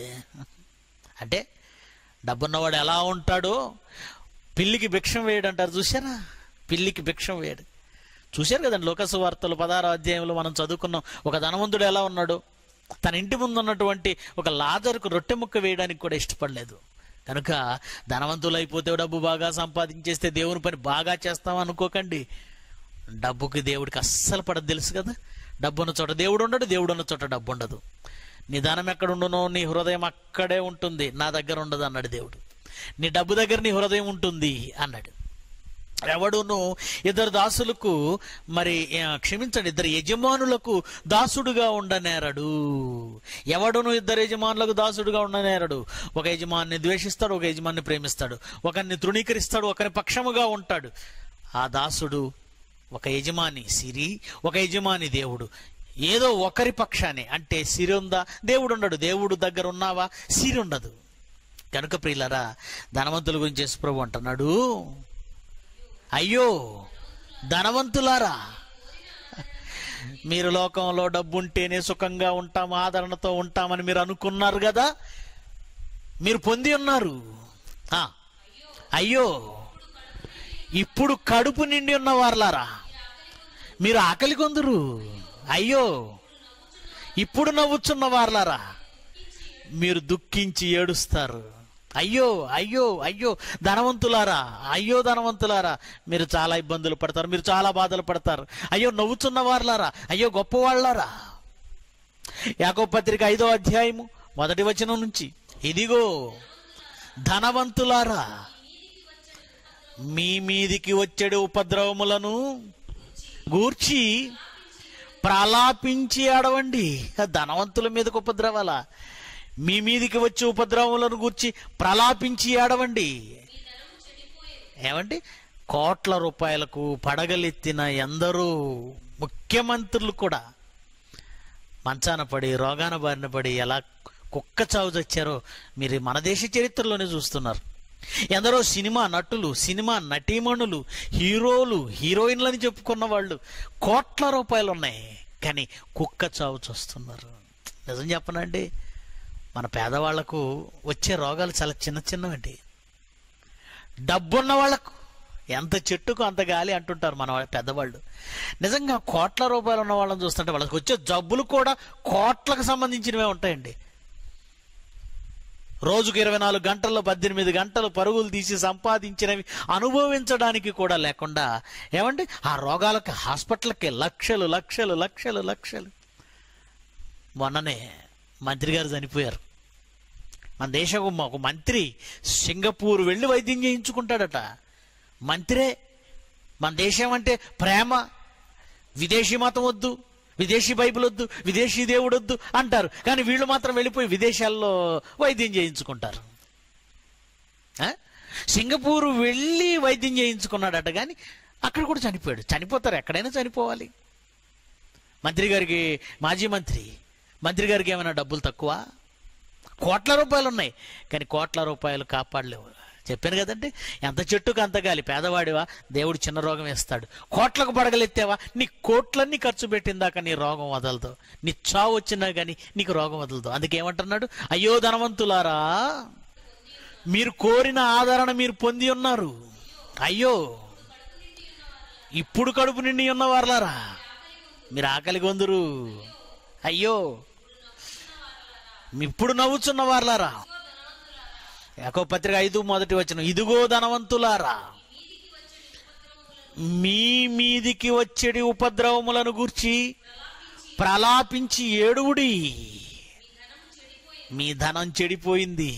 అంటే డబ్బున్నవాడు ఎలా ఉంటాడో పిల్లికి భిక్షం వేయడు అంటారు చూసారా పిల్లికి భిక్షం వేయడు చూశారు కదండి లోకసు వార్తలు పదహారో అధ్యాయంలో మనం చదువుకున్నాం ఒక ధనవంతుడు ఎలా ఉన్నాడు తన ఇంటి ముందు ఉన్నటువంటి ఒక లాజరుకు రొట్టె ముక్క వేయడానికి కూడా ఇష్టపడలేదు కనుక ధనవంతులు అయిపోతే డబ్బు బాగా సంపాదించేస్తే దేవుని పని బాగా చేస్తాం అనుకోకండి డబ్బుకి దేవుడికి అస్సలు పడదు తెలుసు కదా డబ్బు ఉన్న చోట దేవుడు ఉండడు దేవుడు ఉన్న చోట డబ్బు ఉండదు నిదానం ఎక్కడ ఉండునో నీ హృదయం అక్కడే ఉంటుంది నా దగ్గర ఉండదు అన్నాడు దేవుడు నీ డబ్బు దగ్గర నీ హృదయం ఉంటుంది అన్నాడు ఎవడును ఇద్దరు దాసులకు మరి ఆ, క్షమించండి ఇద్దరు యజమానులకు దాసుడుగా ఉండనేరడు ఎవడును ఇద్దరు యజమానులకు దాసుడుగా ఉండనేరడు ఒక యజమాన్ని ద్వేషిస్తాడు ఒక యజమాన్ని ప్రేమిస్తాడు ఒకరిని తృణీకరిస్తాడు ఒకరి పక్షముగా ఉంటాడు ఆ దాసుడు ఒక యజమాని సిరి ఒక యజమాని దేవుడు ఏదో ఒకరి పక్షానే అంటే సిరి ఉందా దేవుడు ఉండడు దేవుడు దగ్గర ఉన్నావా సిరి ఉండదు కనుక ప్రియులరా ధనవంతుల గురించి యేసుప్రభు అంటున్నాడు అయ్యో ధనవంతులారా మీరు లోకంలో డబ్బుంటేనే సుఖంగా ఉంటాం ఆదరణతో ఉంటామని మీరు అనుకున్నారు కదా మీరు పొంది ఉన్నారు ఆ, అయ్యో ఇప్పుడు కడుపు నిండి ఉన్న వారలారా మీరు ఆకలి కొందరు అయ్యో ఇప్పుడు నవ్వుచున్న వారలారా మీరు దుఃఖించి ఏడుస్తారు అయ్యో అయ్యో అయ్యో ధనవంతులారా అయ్యో ధనవంతులారా మీరు చాలా ఇబ్బందులు పడతారు మీరు చాలా బాధలు పడతారు అయ్యో నవ్వుచున్న వారులారా అయ్యో గొప్పవాళ్ళారా యాకో పత్రిక ఐదో అధ్యాయము మొదటి వచనం నుంచి ఇదిగో ధనవంతులారా మీ మీదికి వచ్చేడు ఉపద్రవములను గూర్చి ప్రలాపించి ఆడవండి ధనవంతుల మీదకి ఉపద్రవాల మీ మీదికి వచ్చే ఉపద్రవములను గూర్చి ప్రలాపించి ఆడవండి ఏమండి కోట్ల రూపాయలకు పడగలెత్తిన ఎందరో ముఖ్యమంత్రులు కూడా మంచాన పడి రోగాన బారిన పడి ఎలా కుక్క చావు చచ్చారో మీరు మన దేశ చరిత్రలోనే చూస్తున్నారు ఎందరో సినిమా నటులు సినిమా నటీమణులు హీరోలు హీరోయిన్లని చెప్పుకున్న వాళ్ళు కోట్ల రూపాయలు ఉన్నాయి కానీ కుక్క చావు చూస్తున్నారు నిజం చెప్పనండి మన పేదవాళ్లకు వచ్చే రోగాలు చాలా చిన్న చిన్నవండి డబ్బున్న వాళ్ళకు ఎంత చెట్టుకు అంత గాలి అంటుంటారు మన వాళ్ళ పెద్దవాళ్ళు నిజంగా కోట్ల రూపాయలు ఉన్న వాళ్ళని చూస్తుంటే వాళ్ళకి వచ్చే జబ్బులు కూడా కోట్లకు సంబంధించినవే ఉంటాయండి రోజుకు ఇరవై నాలుగు గంటల్లో పద్దెనిమిది గంటలు పరుగులు తీసి సంపాదించినవి అనుభవించడానికి కూడా లేకుండా ఏమండి ఆ రోగాలకి హాస్పిటల్కి లక్షలు లక్షలు లక్షలు లక్షలు మొన్ననే మంత్రి గారు చనిపోయారు మన దేశం ఒక మంత్రి సింగపూర్ వెళ్ళి వైద్యం చేయించుకుంటాడట మంత్రే మన దేశం అంటే ప్రేమ విదేశీ మతం వద్దు విదేశీ బైబిల్ వద్దు విదేశీ దేవుడు వద్దు అంటారు కానీ వీళ్ళు మాత్రం వెళ్ళిపోయి విదేశాల్లో వైద్యం చేయించుకుంటారు ఆ? సింగపూర్ వెళ్ళి వైద్యం చేయించుకున్నాడట కానీ అక్కడ కూడా చనిపోయాడు చనిపోతారు ఎక్కడైనా చనిపోవాలి మంత్రి గారికి మాజీ మంత్రి మంత్రి గారికి ఏమైనా డబ్బులు తక్కువ కోట్ల రూపాయలు ఉన్నాయి కానీ కోట్ల రూపాయలు కాపాడలేవు చెప్పాను కదండి ఎంత చెట్టుకు అంత గాలి పేదవాడివా దేవుడు చిన్న రోగం వేస్తాడు కోట్లకు పడగలెత్తావా నీ కోట్లన్నీ ఖర్చు పెట్టిందాక నీ రోగం వదలదు నీ చావు వచ్చినా కానీ నీకు రోగం వదలదు అందుకే ఏమంటున్నాడు అయ్యో ధనవంతులారా మీరు కోరిన ఆదరణ మీరు పొంది ఉన్నారు అయ్యో ఇప్పుడు కడుపు నిండి ఉన్నవారులారా మీరు ఆకలి గొందురు అయ్యో ఇప్పుడు నవ్వుచున్న వారులారా యాకో పత్రిక ఐదు మొదటి వచ్చిన ఇదిగో ధనవంతులారా మీ మీదికి వచ్చేటి ఉపద్రవములను గూర్చి ప్రలాపించి ఏడువుడి మీ ధనం చెడిపోయింది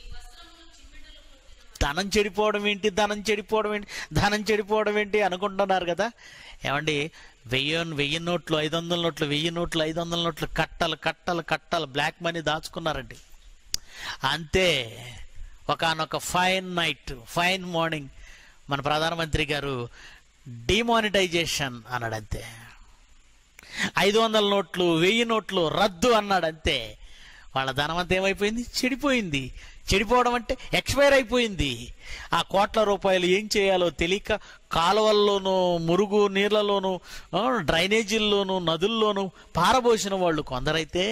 ధనం చెడిపోవడం ఏంటి ధనం చెడిపోవడం ఏంటి ధనం చెడిపోవడం ఏంటి అనుకుంటున్నారు కదా ఏమండి వెయ్యి వెయ్యి నోట్లు ఐదు వందల నోట్లు వెయ్యి నోట్లు ఐదు వందల నోట్లు కట్టలు కట్టలు కట్టలు బ్లాక్ మనీ దాచుకున్నారండి అంతే ఒకనొక ఫైన్ నైట్ ఫైన్ మార్నింగ్ మన ప్రధానమంత్రి గారు డిమానిటైజేషన్ అన్నాడు అంతే ఐదు వందల నోట్లు వెయ్యి నోట్లు రద్దు అన్నాడు అంతే వాళ్ళ ధనం అంతా ఏమైపోయింది చెడిపోయింది చెడిపోవడం అంటే ఎక్స్పైర్ అయిపోయింది ఆ కోట్ల రూపాయలు ఏం చేయాలో తెలియక కాలువల్లోనూ మురుగు నీళ్లలోనూ ఆ, డ్రైనేజీల్లోనూ నదుల్లోనూ పారబోసిన వాళ్ళు కొందరైతే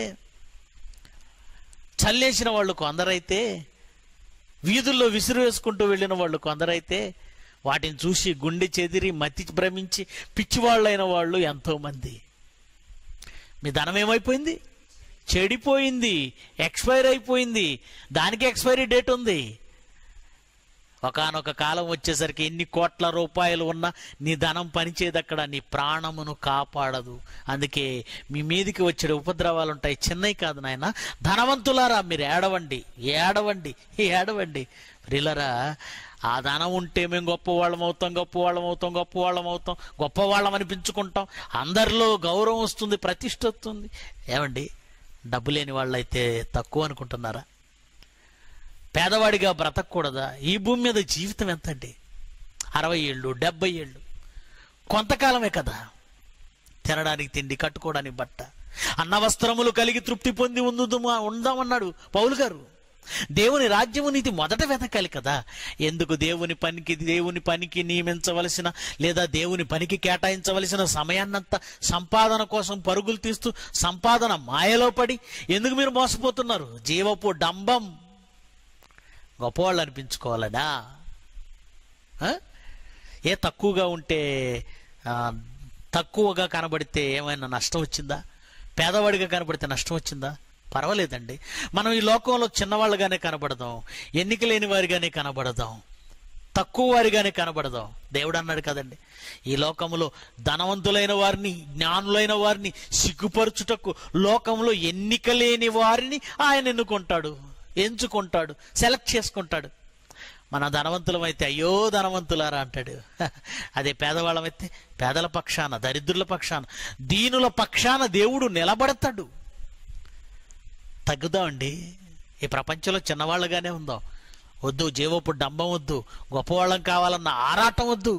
చల్లేసిన వాళ్ళు కొందరైతే వీధుల్లో విసిరు వేసుకుంటూ వెళ్ళిన వాళ్ళు కొందరైతే వాటిని చూసి గుండె చెదిరి మతి భ్రమించి పిచ్చివాళ్ళైన వాళ్ళు ఎంతో మంది మీ ధనం ఏమైపోయింది చెడిపోయింది ఎక్స్పైర్ అయిపోయింది దానికి ఎక్స్పైరీ డేట్ ఉంది ఒకానొక కాలం వచ్చేసరికి ఎన్ని కోట్ల రూపాయలు ఉన్నా నీ ధనం పనిచేయదు అక్కడ నీ ప్రాణమును కాపాడదు అందుకే మీ మీదికి వచ్చే ఉపద్రవాలు ఉంటాయి చిన్నవి కాదు నాయన ధనవంతులారా మీరు ఏడవండి ఏడవండి ఏడవండి ప్రిలరా ఆ ధనం ఉంటే మేము గొప్పవాళ్ళం అవుతాం గొప్పవాళ్ళం అవుతాం గొప్పవాళ్ళం అవుతాం గొప్పవాళ్ళం అనిపించుకుంటాం అందరిలో గౌరవం వస్తుంది ప్రతిష్ట వస్తుంది ఏమండి డబ్బు లేని వాళ్ళైతే తక్కువ అనుకుంటున్నారా పేదవాడిగా బ్రతకూడదా ఈ భూమి మీద జీవితం ఎంతండి అరవై ఏళ్ళు డెబ్బై ఏళ్ళు కొంతకాలమే కదా తినడానికి తిండి కట్టుకోవడానికి బట్ట అన్న వస్త్రములు కలిగి తృప్తి పొంది ఉందుమా ఉందామన్నాడు పౌలు గారు దేవుని రాజ్యము నీతి మొదట వెతకాలి కదా ఎందుకు దేవుని పనికి దేవుని పనికి నియమించవలసిన లేదా దేవుని పనికి కేటాయించవలసిన సమయాన్నంతా సంపాదన కోసం పరుగులు తీస్తూ సంపాదన మాయలో పడి ఎందుకు మీరు మోసపోతున్నారు జీవపు డంబం గొప్పవాళ్ళు అనిపించుకోవాలనా ఆ? ఏ తక్కువగా ఉంటే ఆ, తక్కువగా కనబడితే ఏమైనా నష్టం వచ్చిందా పేదవాడిగా కనబడితే నష్టం వచ్చిందా పర్వాలేదండి మనం ఈ లోకంలో చిన్నవాళ్ళుగానే కనబడదాం ఎన్నిక లేని వారిగానే కనబడదాం తక్కువ వారిగానే కనబడదాం దేవుడు అన్నాడు కదండి ఈ లోకములో ధనవంతులైన వారిని జ్ఞానులైన వారిని సిగ్గుపరచుటకు లోకంలో ఎన్నిక లేని వారిని ఆయన ఎన్నుకుంటాడు ఎంచుకుంటాడు సెలెక్ట్ చేసుకుంటాడు మన ధనవంతులమైతే అయ్యో ధనవంతులారా అంటాడు అదే పేదవాళ్ళమైతే పేదల పక్షాన దరిద్రుల పక్షాన దీనుల పక్షాన దేవుడు నిలబడతాడు తగ్గుదామండి ఈ ప్రపంచంలో చిన్నవాళ్ళుగానే ఉందాం వద్దు జీవపు డంబం వద్దు గొప్పవాళ్ళం కావాలన్న ఆరాటం వద్దు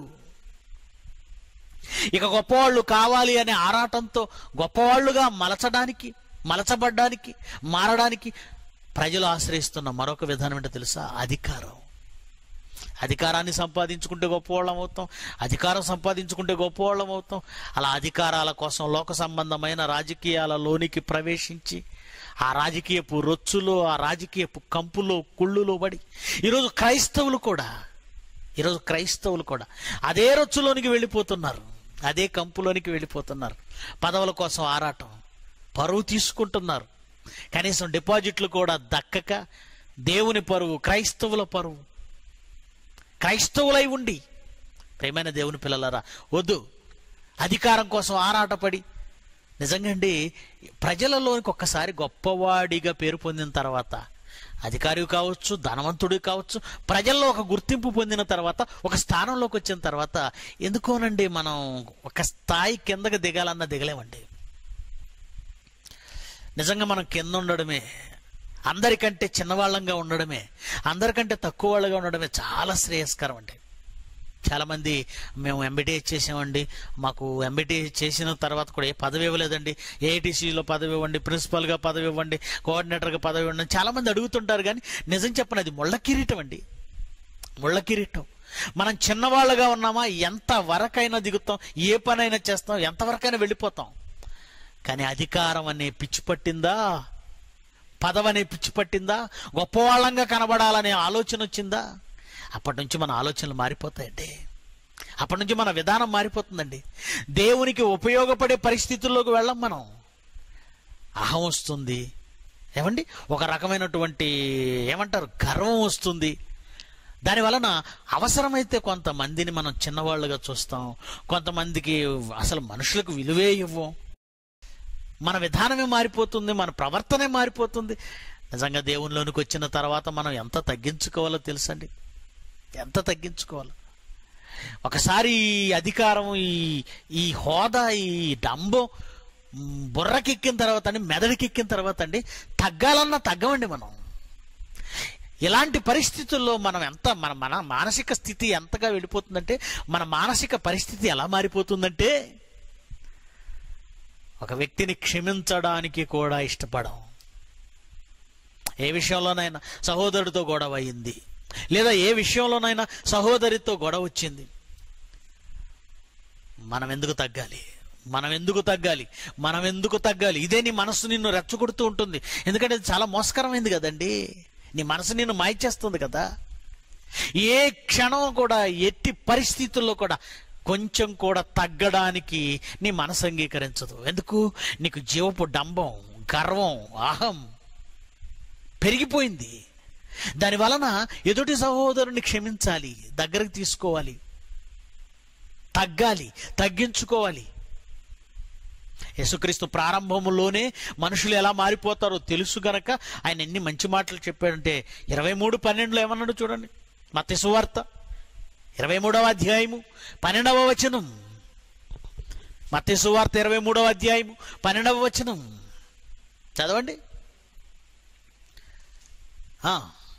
ఇక గొప్పవాళ్ళు కావాలి అనే ఆరాటంతో గొప్పవాళ్ళుగా మలచడానికి మలచబడ్డానికి మారడానికి ప్రజలు ఆశ్రయిస్తున్న మరొక విధానం ఏంటో తెలుసా అధికారం అధికారాన్ని సంపాదించుకుంటే గొప్పవాళ్ళం అవుతాం అధికారం సంపాదించుకుంటే గొప్పవాళ్ళం అవుతాం అలా అధికారాల కోసం లోక సంబంధమైన రాజకీయాలలోనికి ప్రవేశించి ఆ రాజకీయపు రొచ్చులో ఆ రాజకీయపు కంపులో కుళ్ళులో పడి ఈరోజు క్రైస్తవులు కూడా ఈరోజు క్రైస్తవులు కూడా అదే రొచ్చులోనికి వెళ్ళిపోతున్నారు అదే కంపులోనికి వెళ్ళిపోతున్నారు పదవుల కోసం ఆరాటం పరువు తీసుకుంటున్నారు కనీసం డిపాజిట్లు కూడా దక్కక దేవుని పరువు క్రైస్తవుల పరువు క్రైస్తవులై ఉండి ప్రేమైన దేవుని పిల్లలారా వద్దు అధికారం కోసం ఆరాటపడి నిజంగా అండి ప్రజలలోనికి ఒక్కసారి గొప్పవాడిగా పేరు పొందిన తర్వాత అధికారి కావచ్చు ధనవంతుడు కావచ్చు ప్రజల్లో ఒక గుర్తింపు పొందిన తర్వాత ఒక స్థానంలోకి వచ్చిన తర్వాత ఎందుకోనండి మనం ఒక స్థాయి కిందకి దిగాలన్నా దిగలేమండి నిజంగా మనం కింద ఉండడమే అందరికంటే చిన్నవాళ్ళంగా ఉండడమే అందరికంటే తక్కువ వాళ్ళగా ఉండడమే చాలా శ్రేయస్కరం అండి చాలామంది మేము ఎంబీటీ చేసామండి మాకు ఎంబీటీ చేసిన తర్వాత కూడా ఏ పదవి ఇవ్వలేదండి ఏఐటీసీలో పదవి ఇవ్వండి ప్రిన్సిపల్గా పదవి ఇవ్వండి కోఆర్డినేటర్గా పదవి ఇవ్వండి అని చాలామంది అడుగుతుంటారు కానీ నిజం చెప్పండి అది ముళ్ళ కిరీటం అండి ముళ్ళ కిరీటం మనం చిన్నవాళ్ళుగా ఉన్నామా ఎంత వరకైనా దిగుతాం ఏ పనైనా చేస్తాం ఎంతవరకైనా వెళ్ళిపోతాం కానీ అధికారం అనే పిచ్చి పట్టిందా పదవి అనే పిచ్చి పట్టిందా గొప్పవాళ్ళంగా కనబడాలనే ఆలోచన వచ్చిందా అప్పటి నుంచి మన ఆలోచనలు మారిపోతాయండి అప్పటి నుంచి మన విధానం మారిపోతుందండి దేవునికి ఉపయోగపడే పరిస్థితుల్లోకి వెళ్ళం మనం అహం వస్తుంది ఏమండి ఒక రకమైనటువంటి ఏమంటారు గర్వం వస్తుంది దాని వలన అవసరమైతే కొంతమందిని మనం చిన్నవాళ్ళుగా చూస్తాం కొంతమందికి అసలు మనుషులకు విలువే ఇవ్వం మన విధానమే మారిపోతుంది మన ప్రవర్తనే మారిపోతుంది నిజంగా దేవునిలోనికి వచ్చిన తర్వాత మనం ఎంత తగ్గించుకోవాలో తెలుసండి ఎంత తగ్గించుకోవాలో ఒకసారి ఈ అధికారం ఈ ఈ హోదా ఈ డంబం మ్, బుర్రకెక్కిన తర్వాత అండి మెదడుకెక్కిన తర్వాత అండి తగ్గాలన్నా తగ్గమండి మనం ఇలాంటి పరిస్థితుల్లో మనం ఎంత మన మన మానసిక స్థితి ఎంతగా వెళ్ళిపోతుందంటే మన మానసిక పరిస్థితి ఎలా మారిపోతుందంటే ఒక వ్యక్తిని క్షమించడానికి కూడా ఇష్టపడం ఏ విషయంలోనైనా సహోదరుడితో గొడవ అయింది లేదా ఏ విషయంలోనైనా సహోదరితో గొడవ వచ్చింది మనం ఎందుకు తగ్గాలి మనం ఎందుకు తగ్గాలి మనం ఎందుకు తగ్గాలి ఇదే నీ మనసు నిన్ను రెచ్చగొడుతూ ఉంటుంది ఎందుకంటే ఇది చాలా మోసకరమైంది కదండి నీ మనసు నిన్ను మాయిచేస్తుంది కదా ఏ క్షణం కూడా ఎట్టి పరిస్థితుల్లో కూడా కొంచెం కూడా తగ్గడానికి నీ మనసు అంగీకరించదు ఎందుకు నీకు జీవపు డంబం గర్వం అహం పెరిగిపోయింది దాని వలన ఎదుటి సహోదరుని క్షమించాలి దగ్గరకు తీసుకోవాలి తగ్గాలి తగ్గించుకోవాలి యేసుక్రీస్తు ప్రారంభములోనే మనుషులు ఎలా మారిపోతారో తెలుసు గనక ఆయన ఎన్ని మంచి మాటలు చెప్పాడంటే ఇరవై మూడు పన్నెండులో ఏమన్నాడు చూడండి మత సువార్త ఇరవై మూడవ అధ్యాయము పన్నెండవ వచనం మత సువార్త ఇరవై మూడవ అధ్యాయము పన్నెండవ వచనం చదవండి ఆ.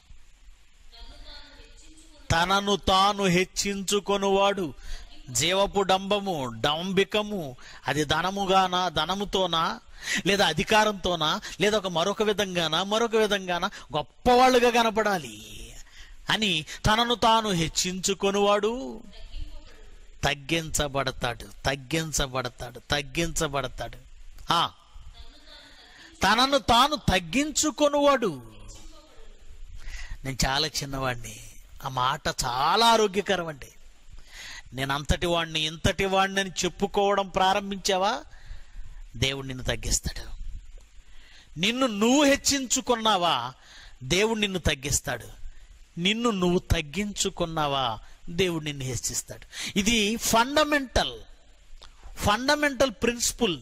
తనను తాను హెచ్చించుకొనువాడు జీవపు డంబము డంబికము అది ధనముగానా ధనముతోనా లేదా అధికారంతోనా లేదా ఒక మరొక విధంగానా మరొక విధంగానా గొప్పవాళ్ళుగా కనపడాలి అని తనను తాను హెచ్చించుకొనువాడు తగ్గించబడతాడు తగ్గించబడతాడు తగ్గించబడతాడు ఆ తనను తాను తగ్గించుకొనువాడు నేను చాలా చిన్నవాడిని ఆ మాట చాలా ఆరోగ్యకరం అండి నేను అంతటి వాడిని ఇంతటి వాడిని అని చెప్పుకోవడం ప్రారంభించావా దేవుడు నిన్ను తగ్గిస్తాడు నిన్ను నువ్వు హెచ్చించుకున్నావా దేవుడు నిన్ను తగ్గిస్తాడు నిన్ను నువ్వు తగ్గించుకున్నావా దేవుడు నిన్ను హెచ్చిస్తాడు ఇది ఫండమెంటల్ ఫండమెంటల్ ప్రిన్సిపుల్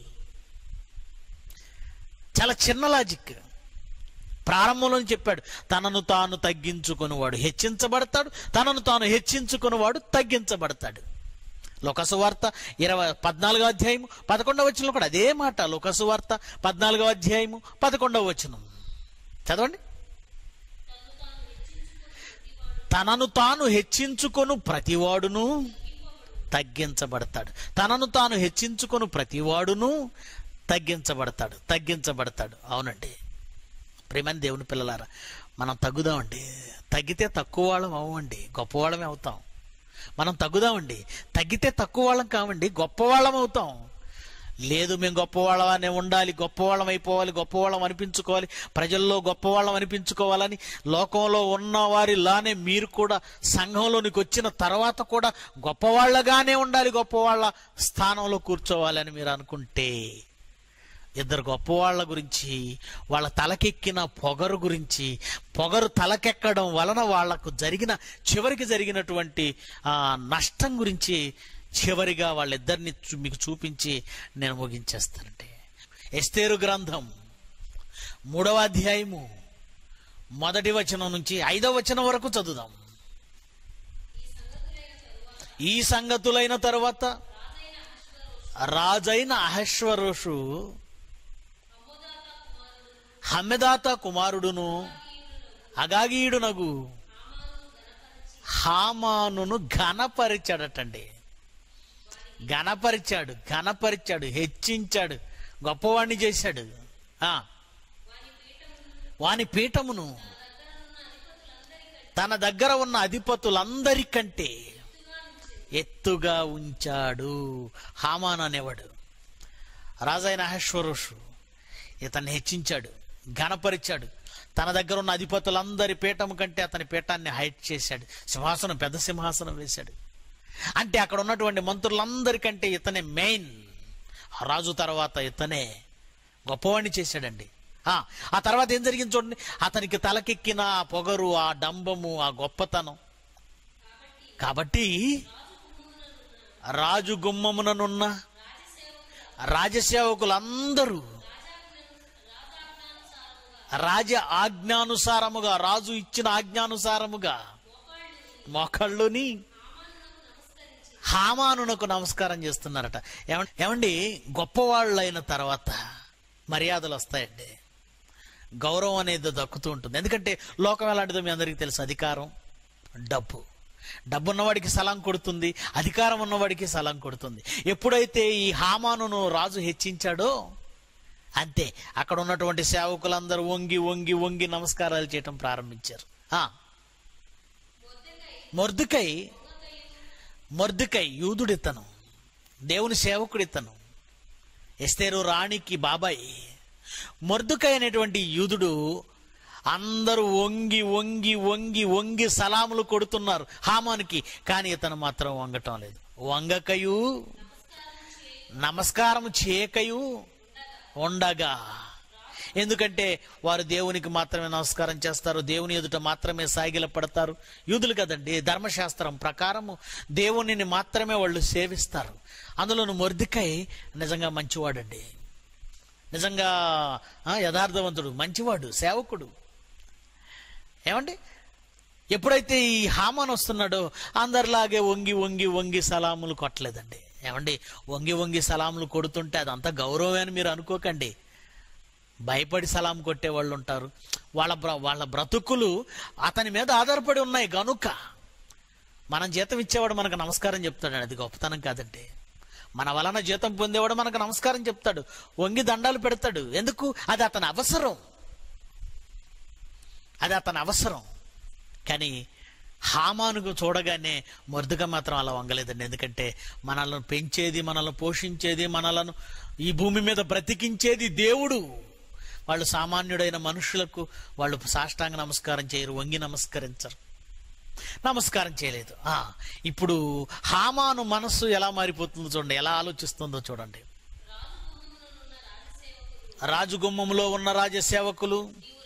చాలా చిన్న లాజిక్ ప్రారంభంలో చెప్పాడు తనను తాను తగ్గించుకునేవాడు హెచ్చించబడతాడు తనను తాను హెచ్చించుకునేవాడు తగ్గించబడతాడు లోకసు వార్త ఇరవై పద్నాలుగో అధ్యాయము పదకొండవ వచనంలో కూడా అదే మాట లోకసు వార్త పద్నాలుగో అధ్యాయము పదకొండవ వచనం చదవండి తనను తాను హెచ్చించుకొను ప్రతివాడును తగ్గించబడతాడు తనను తాను హెచ్చించుకొను ప్రతివాడును తగ్గించబడతాడు తగ్గించబడతాడు అవునండి ప్రేమని దేవుని పిల్లలారా మనం తగ్గుదామండి తగ్గితే తక్కువ వాళ్ళం అవ్వండి గొప్పవాళ్ళమే అవుతాం మనం తగ్గుదామండి తగ్గితే తక్కువ వాళ్ళం కావండి గొప్పవాళ్ళం అవుతాం లేదు మేము గొప్పవాళ్ళనే ఉండాలి గొప్పవాళ్ళం అయిపోవాలి గొప్పవాళ్ళం అనిపించుకోవాలి ప్రజల్లో గొప్పవాళ్ళం అనిపించుకోవాలని లోకంలో ఉన్న వారిలానే మీరు కూడా సంఘంలోనికి వచ్చిన తర్వాత కూడా గొప్పవాళ్ళగానే ఉండాలి గొప్పవాళ్ళ స్థానంలో కూర్చోవాలని మీరు అనుకుంటే ఇద్దరు గొప్పవాళ్ళ గురించి వాళ్ళ తలకెక్కిన పొగరు గురించి పొగరు తలకెక్కడం వలన వాళ్లకు జరిగిన చివరికి జరిగినటువంటి ఆ, నష్టం గురించి చివరిగా వాళ్ళిద్దరిని చూ- మీకు చూపించి నేను ముగించేస్తానంటే ఎస్తేరు గ్రంథం మూడవ అధ్యాయము మొదటి వచనం నుంచి ఐదవ వచనం వరకు చదువుదాం ఈ సంగతులైన తరువాత రాజైన అహశ్వరోషు హమ్మెదాత కుమారుడును అగాగీయుడునగు హామానును ఘనపరిచాడటండి ఘనపరిచాడు ఘనపరిచాడు హెచ్చించాడు గొప్పవాణ్ణి చేశాడు ఆ. వాని పీఠమును తన దగ్గర ఉన్న అధిపతులందరికంటే ఎత్తుగా ఉంచాడు హామాన్ అనేవాడు రాజైన అహేశ్వరుషు ఇతన్ని హెచ్చించాడు ఘనపరిచాడు తన దగ్గర ఉన్న అధిపతులందరి పీఠం కంటే అతని పీఠాన్ని హైట్ చేశాడు సింహాసనం పెద్ద సింహాసనం వేశాడు అంటే అక్కడ ఉన్నటువంటి మంత్రులందరికంటే ఇతనే మెయిన్ ఆ రాజు తర్వాత ఇతనే గొప్పవాణ్ణి చేశాడండి ఆ ఆ తర్వాత ఏం జరిగింది చూడండి అతనికి తలకెక్కిన ఆ పొగరు ఆ డంబము ఆ గొప్పతనం కాబట్టి రాజు గుమ్మముననున్న రాజసేవకులందరూ రాజ ఆజ్ఞానుసారముగా రాజు ఇచ్చిన ఆజ్ఞానుసారముగా మొకళ్ళుని హామానునకు నమస్కారం చేస్తున్నారట ఏమండి ఏమండి గొప్పవాళ్ళైన తర్వాత మర్యాదలు వస్తాయండి గౌరవం అనేది దక్కుతూ ఉంటుంది ఎందుకంటే లోకం ఎలాంటిదో మీ అందరికీ తెలుసు అధికారం డబ్బు డబ్బు ఉన్నవాడికి సలాం కొడుతుంది అధికారం ఉన్నవాడికి సలాం కొడుతుంది ఎప్పుడైతే ఈ హామానును రాజు హెచ్చించాడో అంతే అక్కడ ఉన్నటువంటి సేవకులందరూ వంగి వంగి వంగి నమస్కారాలు చేయటం ప్రారంభించారు ఆ. మొర్దుకై మొర్దుకై యూదుడితను దేవుని సేవకుడితను ఎస్తేరు రాణికి బాబాయ్ మొర్దుకై అనేటువంటి యూదుడు అందరూ వంగి వంగి వంగి వంగి సలాములు కొడుతున్నారు హామానికి కానీ ఇతను మాత్రం వంగటం లేదు వంగకయు నమస్కారం చేయకయు ఉండగా ఎందుకంటే వారు దేవునికి మాత్రమే నమస్కారం చేస్తారు దేవుని ఎదుట మాత్రమే సాగిల పడతారు యూదులు కదండి ధర్మశాస్త్రం ప్రకారము దేవునిని మాత్రమే వాళ్ళు సేవిస్తారు అందులోను మొర్దికై నిజంగా మంచివాడండి నిజంగా ఆ, యథార్థవంతుడు మంచివాడు సేవకుడు ఏమండి ఎప్పుడైతే ఈ హామాన్ వస్తున్నాడో అందరిలాగే వంగి వంగి వంగి సలాములు కొట్టలేదండి ఏమండి వంగి వంగి సలాములు కొడుతుంటే అదంతా గౌరవమే అని మీరు అనుకోకండి భయపడి సలాం కొట్టే వాళ్ళు ఉంటారు వాళ్ళ బ్ర వాళ్ళ బ్రతుకులు అతని మీద ఆధారపడి ఉన్నాయి గనుక మనం జీతం ఇచ్చేవాడు మనకు నమస్కారం చెప్తాడు అది గొప్పతనం కాదండి మన వలన జీతం పొందేవాడు మనకు నమస్కారం చెప్తాడు వంగి దండాలు పెడతాడు ఎందుకు అది అతని అవసరం అది అతని అవసరం కానీ హామానుకు చూడగానే మొరదుగా మాత్రం అలా వంగలేదండి ఎందుకంటే మనల్ని పెంచేది మనల్ని పోషించేది మనలను ఈ భూమి మీద బ్రతికించేది దేవుడు వాళ్ళు సామాన్యుడైన మనుషులకు వాళ్ళు సాష్టాంగ నమస్కారం చేయరు వంగి నమస్కరించరు నమస్కారం చేయలేదు ఆ, ఇప్పుడు హామాను మనస్సు ఎలా మారిపోతుందో చూడండి ఎలా ఆలోచిస్తుందో చూడండి రాజుగుమ్మంలో ఉన్న రాజసేవకులు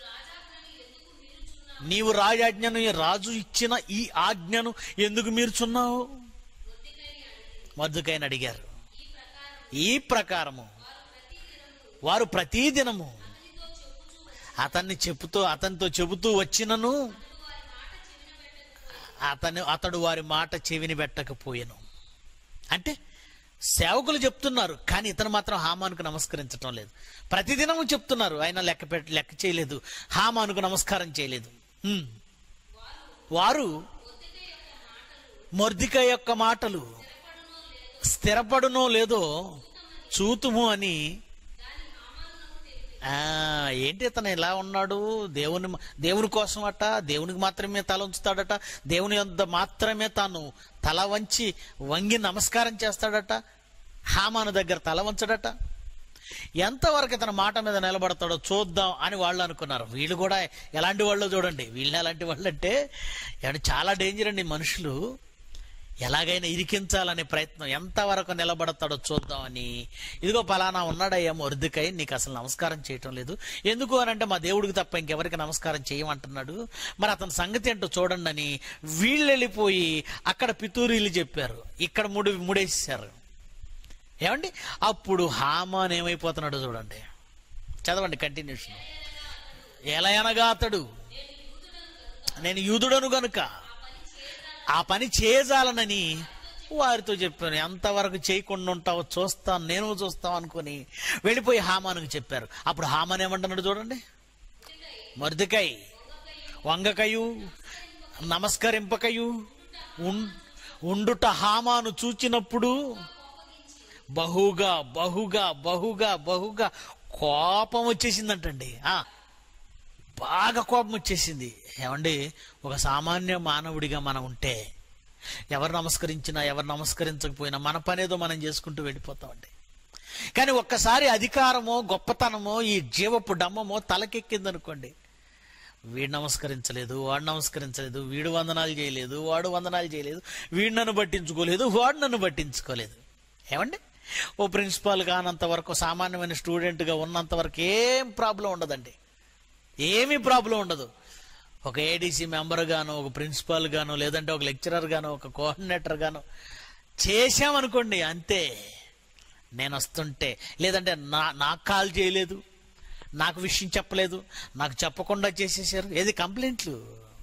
నీవు రాజాజ్ఞను రాజు ఇచ్చిన ఈ ఆజ్ఞను ఎందుకు మీరుచున్నావు మద్దుకైన అడిగారు ఈ ప్రకారము వారు ప్రతిదినము అతన్ని చెబుతూ అతనితో చెబుతూ వచ్చినను అతను అతడు వారి మాట చెవిని పెట్టకపోయాను అంటే సేవకులు చెప్తున్నారు కానీ ఇతను మాత్రం హామానుకు నమస్కరించటం లేదు ప్రతిదినము చెప్తున్నారు ఆయన లెక్క పెట్ లెక్క చేయలేదు హామానుకు నమస్కారం చేయలేదు హ్మ్. వారు మొర్దిక యొక్క మాటలు స్థిరపడునో లేదో చూతుము అని ఆ, ఏంటి ఇతను ఇలా ఉన్నాడు దేవుని దేవుని కోసం అట దేవునికి మాత్రమే తల ఉంచుతాడట దేవుని యొద్ద మాత్రమే తాను తల వంచి వంగి నమస్కారం చేస్తాడట హామాను దగ్గర తల వంచడట ఎంతవరకు ఇతని మాట మీద నిలబడతాడో చూద్దాం అని వాళ్ళు అనుకున్నారు వీళ్ళు కూడా ఎలాంటి వాళ్ళు చూడండి వీళ్ళు ఎలాంటి వాళ్ళు అంటే ఏమంటే చాలా డేంజర్ అండి మనుషులు ఎలాగైనా ఇరికించాలనే ప్రయత్నం ఎంతవరకు నిలబడతాడో చూద్దామని ఇదిగో పలానా ఉన్నాడయ్యా మొరుదుకై నీకు అసలు నమస్కారం చేయటం లేదు ఎందుకు అని అంటే మా దేవుడికి తప్ప ఇంకెవరికి నమస్కారం చేయమంటున్నాడు మరి అతని సంగతి ఏంటో చూడండి అని వీళ్ళు వెళ్ళిపోయి అక్కడ పితూరీలు చెప్పారు ఇక్కడ ముడి ముడేసారు ఏమండి అప్పుడు హామాన్ ఏమైపోతున్నాడో చూడండి చదవండి కంటిన్యూషన్ ఎలా అనగా అతడు నేను యూదుడను గనుక ఆ పని చేయజాలనని వారితో చెప్పాను ఎంతవరకు చేయకుండా ఉంటావో చూస్తాను నేను చూస్తాను అనుకుని వెళ్ళిపోయి హామానుకు చెప్పారు అప్పుడు హామాన్ ఏమంటున్నాడు చూడండి మరుదుకై వంగకయు నమస్కరింపకయు ఉం- ఉండుట హామాను చూచినప్పుడు బహుగా బహుగా బహుగా బహుగా కోపం వచ్చేసిందంటండి ఆ, బాగా కోపం వచ్చేసింది ఏమండి ఒక సామాన్య మానవుడిగా మనం ఉంటే ఎవరు నమస్కరించినా ఎవరు నమస్కరించకపోయినా మన పనేదో మనం చేసుకుంటూ వెళ్ళిపోతామండి కానీ ఒక్కసారి అధికారమో గొప్పతనమో ఈ జీవపు డమ్మమో తలకెక్కిందనుకోండి వీడు నమస్కరించలేదు వాడు నమస్కరించలేదు వీడు వందనాలు చేయలేదు వాడు వందనాలు చేయలేదు వీడు నన్ను పట్టించుకోలేదు వాడు నన్ను పట్టించుకోలేదు ఏమండి ఓ ప్రిన్సిపాల్ కానంత వరకు సామాన్యమైన స్టూడెంట్గా ఉన్నంత వరకు ఏం ప్రాబ్లం ఉండదండి ఏమీ ప్రాబ్లం ఉండదు ఒక ఏడీసీ మెంబర్ గాను ఒక ప్రిన్సిపాల్ గాను లేదంటే ఒక లెక్చరర్ గాను ఒక కోఆర్డినేటర్ గాను చేశామనుకోండి అంతే నేను వస్తుంటే లేదంటే నా నాకు కాల్ చేయలేదు నాకు విషయం చెప్పలేదు నాకు చెప్పకుండా చేసేసారు ఏది కంప్లైంట్లు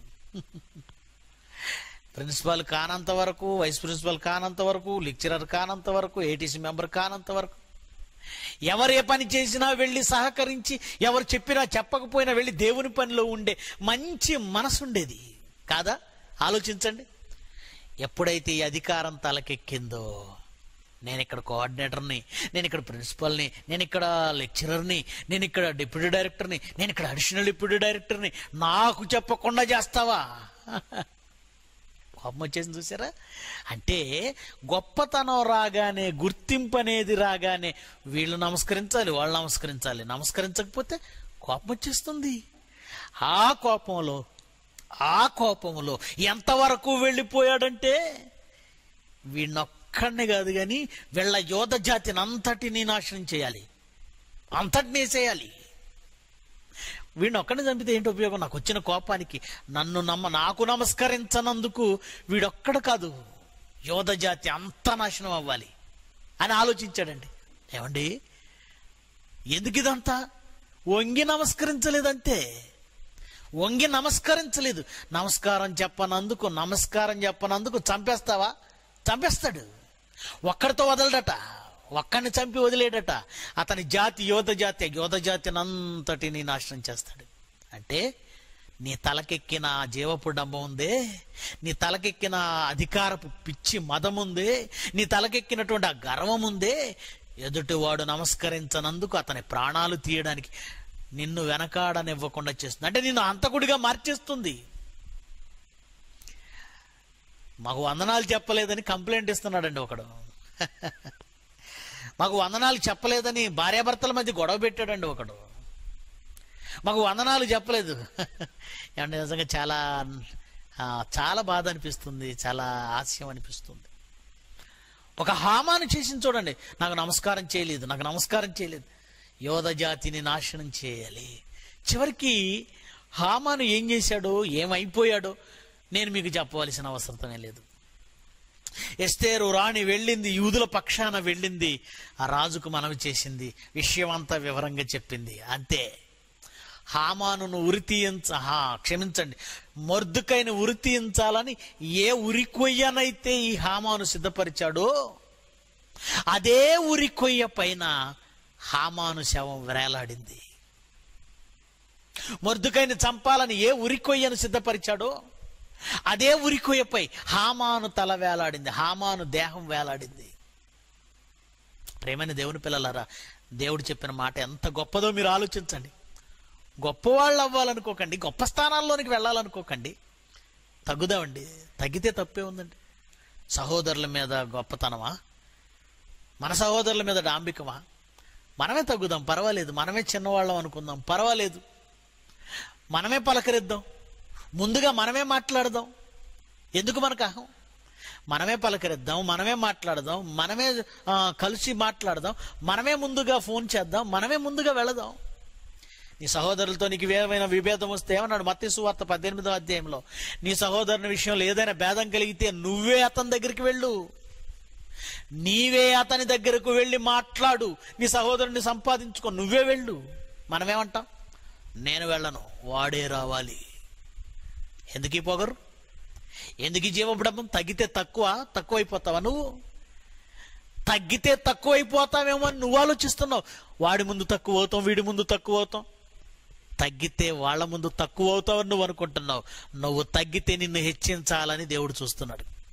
ప్రిన్సిపాల్ కానంత వరకు వైస్ ప్రిన్సిపాల్ కానంత వరకు లెక్చరర్ కానంత వరకు ఏటీసీ మెంబర్ కానంత వరకు ఎవరు ఏ పని చేసినా వెళ్ళి సహకరించి ఎవరు చెప్పినా చెప్పకపోయినా వెళ్ళి దేవుని పనిలో ఉండే మంచి మనసు ఉండేది కాదా ఆలోచించండి ఎప్పుడైతే ఈ అధికారం తలకెక్కిందో నేను ఇక్కడ కోఆర్డినేటర్ని నేను ఇక్కడ ప్రిన్సిపల్ని నేను ఇక్కడ లెక్చరర్ని నేను ఇక్కడ డిప్యూటీ డైరెక్టర్ని నేను ఇక్కడ అడిషనల్ డిప్యూటీ డైరెక్టర్ని నాకు చెప్పకుండా చేస్తావా కోపం వచ్చేసింది చూసారా అంటే గొప్పతనం రాగానే గుర్తింపు అనేది రాగానే వీళ్ళు నమస్కరించాలి వాళ్ళు నమస్కరించాలి నమస్కరించకపోతే కోపం వచ్చేస్తుంది ఆ కోపంలో ఆ కోపంలో ఎంతవరకు వెళ్ళిపోయాడంటే వీడినొక్కడిని కాదు కానీ వీళ్ళ యోధ జాతిని అంతటిని నాశనం చేయాలి అంతటినీ వేసేయాలి వీడిని ఒక్కడిని చంపితే ఏంటి ఉపయోగం నాకు వచ్చిన కోపానికి నన్ను నమ్మ నాకు నమస్కరించనందుకు వీడొక్కడు కాదు యోధ జాతి అంతా నాశనం అవ్వాలి అని ఆలోచించాడండి ఏమండి ఎందుకు ఇదంతా వంగి నమస్కరించలేదంతే వంగి నమస్కరించలేదు నమస్కారం చెప్పనందుకు నమస్కారం చెప్పనందుకు చంపేస్తావా చంపేస్తాడు ఒక్కడితో వదలడట ఒక్కడిని చంపి వదిలేడట అతని జాతి యోధ జాతి యోధ జాతిని అంతటిని నాశనం చేస్తాడు అంటే నీ తలకెక్కిన ఆ జీవపు డంబం ఉందే నీ తలకెక్కిన ఆ అధికారపు పిచ్చి మదం ఉందే నీ తలకెక్కినటువంటి ఆ గర్వం ఉందే ఎదుటివాడు నమస్కరించనందుకు అతని ప్రాణాలు తీయడానికి నిన్ను వెనకాడనివ్వకుండా చేస్తుంది అంటే నిన్ను హంతకుడిగా మార్చేస్తుంది మాకు వందనాలు చెప్పలేదని కంప్లైంట్ ఇస్తున్నాడండి ఒకడు మాకు వందనాలు చెప్పలేదని భార్యాభర్తల మధ్య గొడవ పెట్టాడండి ఒకడు మాకు వందనాలు చెప్పలేదు ఏమంటే నిజంగా చాలా ఆ, చాలా బాధ అనిపిస్తుంది చాలా హాస్యం అనిపిస్తుంది ఒక హామాను చేసింది చూడండి నాకు నమస్కారం చేయలేదు నాకు నమస్కారం చేయలేదు యోధ జాతిని నాశనం చేయాలి చివరికి హామాను ఏం చేశాడో ఏమైపోయాడో నేను మీకు చెప్పవలసిన అవసరమే లేదు ఎస్తేరు రాణి వెళ్ళింది యూదుల పక్షాన వెళ్ళింది ఆ రాజుకు మనవి చేసింది విషయం అంతా వివరంగా చెప్పింది అంతే హామానును ఉరితీయించ హా, క్షమించండి మొర్దుకైన ఉరితీయించాలని ఏ ఉరికొయ్యనైతే ఈ హామాను సిద్ధపరిచాడో అదే ఉరికొయ్య పైన హామాను శవం వేలాడింది మొర్దుకైన చంపాలని ఏ ఉరికొయ్యను సిద్ధపరిచాడో అదే ఉరికొయ్యపై హామాను తల వేలాడింది హామాను దేహం వేలాడింది ప్రేమైన దేవుని పిల్లలారా దేవుడు చెప్పిన మాట ఎంత గొప్పదో మీరు ఆలోచించండి గొప్పవాళ్ళు అవ్వాలనుకోకండి గొప్ప స్థానాల్లోనికి వెళ్ళాలనుకోకండి తగ్గుదామండి తగ్గితే తప్పే ఉందండి సహోదరుల మీద గొప్పతనమా మన సహోదరుల మీద డాంబికమా మనమే తగ్గుదాం పర్వాలేదు మనమే చిన్నవాళ్ళం అనుకుందాం పర్వాలేదు మనమే పలకరిద్దాం ముందుగా మనమే మాట్లాడదాం ఎందుకు మనకు అహం మనమే పలకరిద్దాం మనమే మాట్లాడదాం మనమే ఆ, కలిసి మాట్లాడదాం మనమే ముందుగా ఫోన్ చేద్దాం మనమే ముందుగా వెళదాం నీ సహోదరులతో నీకు ఏమైనా విభేదం వస్తే ఏమన్నాడు మత్తి సువార్త పద్దెనిమిదో అధ్యాయంలో నీ సహోదరుని విషయంలో ఏదైనా భేదం కలిగితే నువ్వే అతని దగ్గరికి వెళ్ళు నీవే అతని దగ్గరకు వెళ్ళి మాట్లాడు నీ సహోదరుని సంపాదించుకో నువ్వే వెళ్ళు మనమేమంటాం నేను వెళ్ళను వాడే రావాలి ఎందుకు ఈ పొగరు ఎందుకు ఈ జీవపడడం తగ్గితే తక్కువ తక్కువైపోతావా నువ్వు తగ్గితే తక్కువైపోతావేమో అని నువ్వు ఆలోచిస్తున్నావు వాడి ముందు తక్కువ అవుతాం వీడి ముందు తక్కువ అవుతాం తగ్గితే వాళ్ళ ముందు తక్కువ అవుతావని నువ్వు అనుకుంటున్నావు నువ్వు తగ్గితే నిన్ను హెచ్చించాలని దేవుడు చూస్తున్నాడు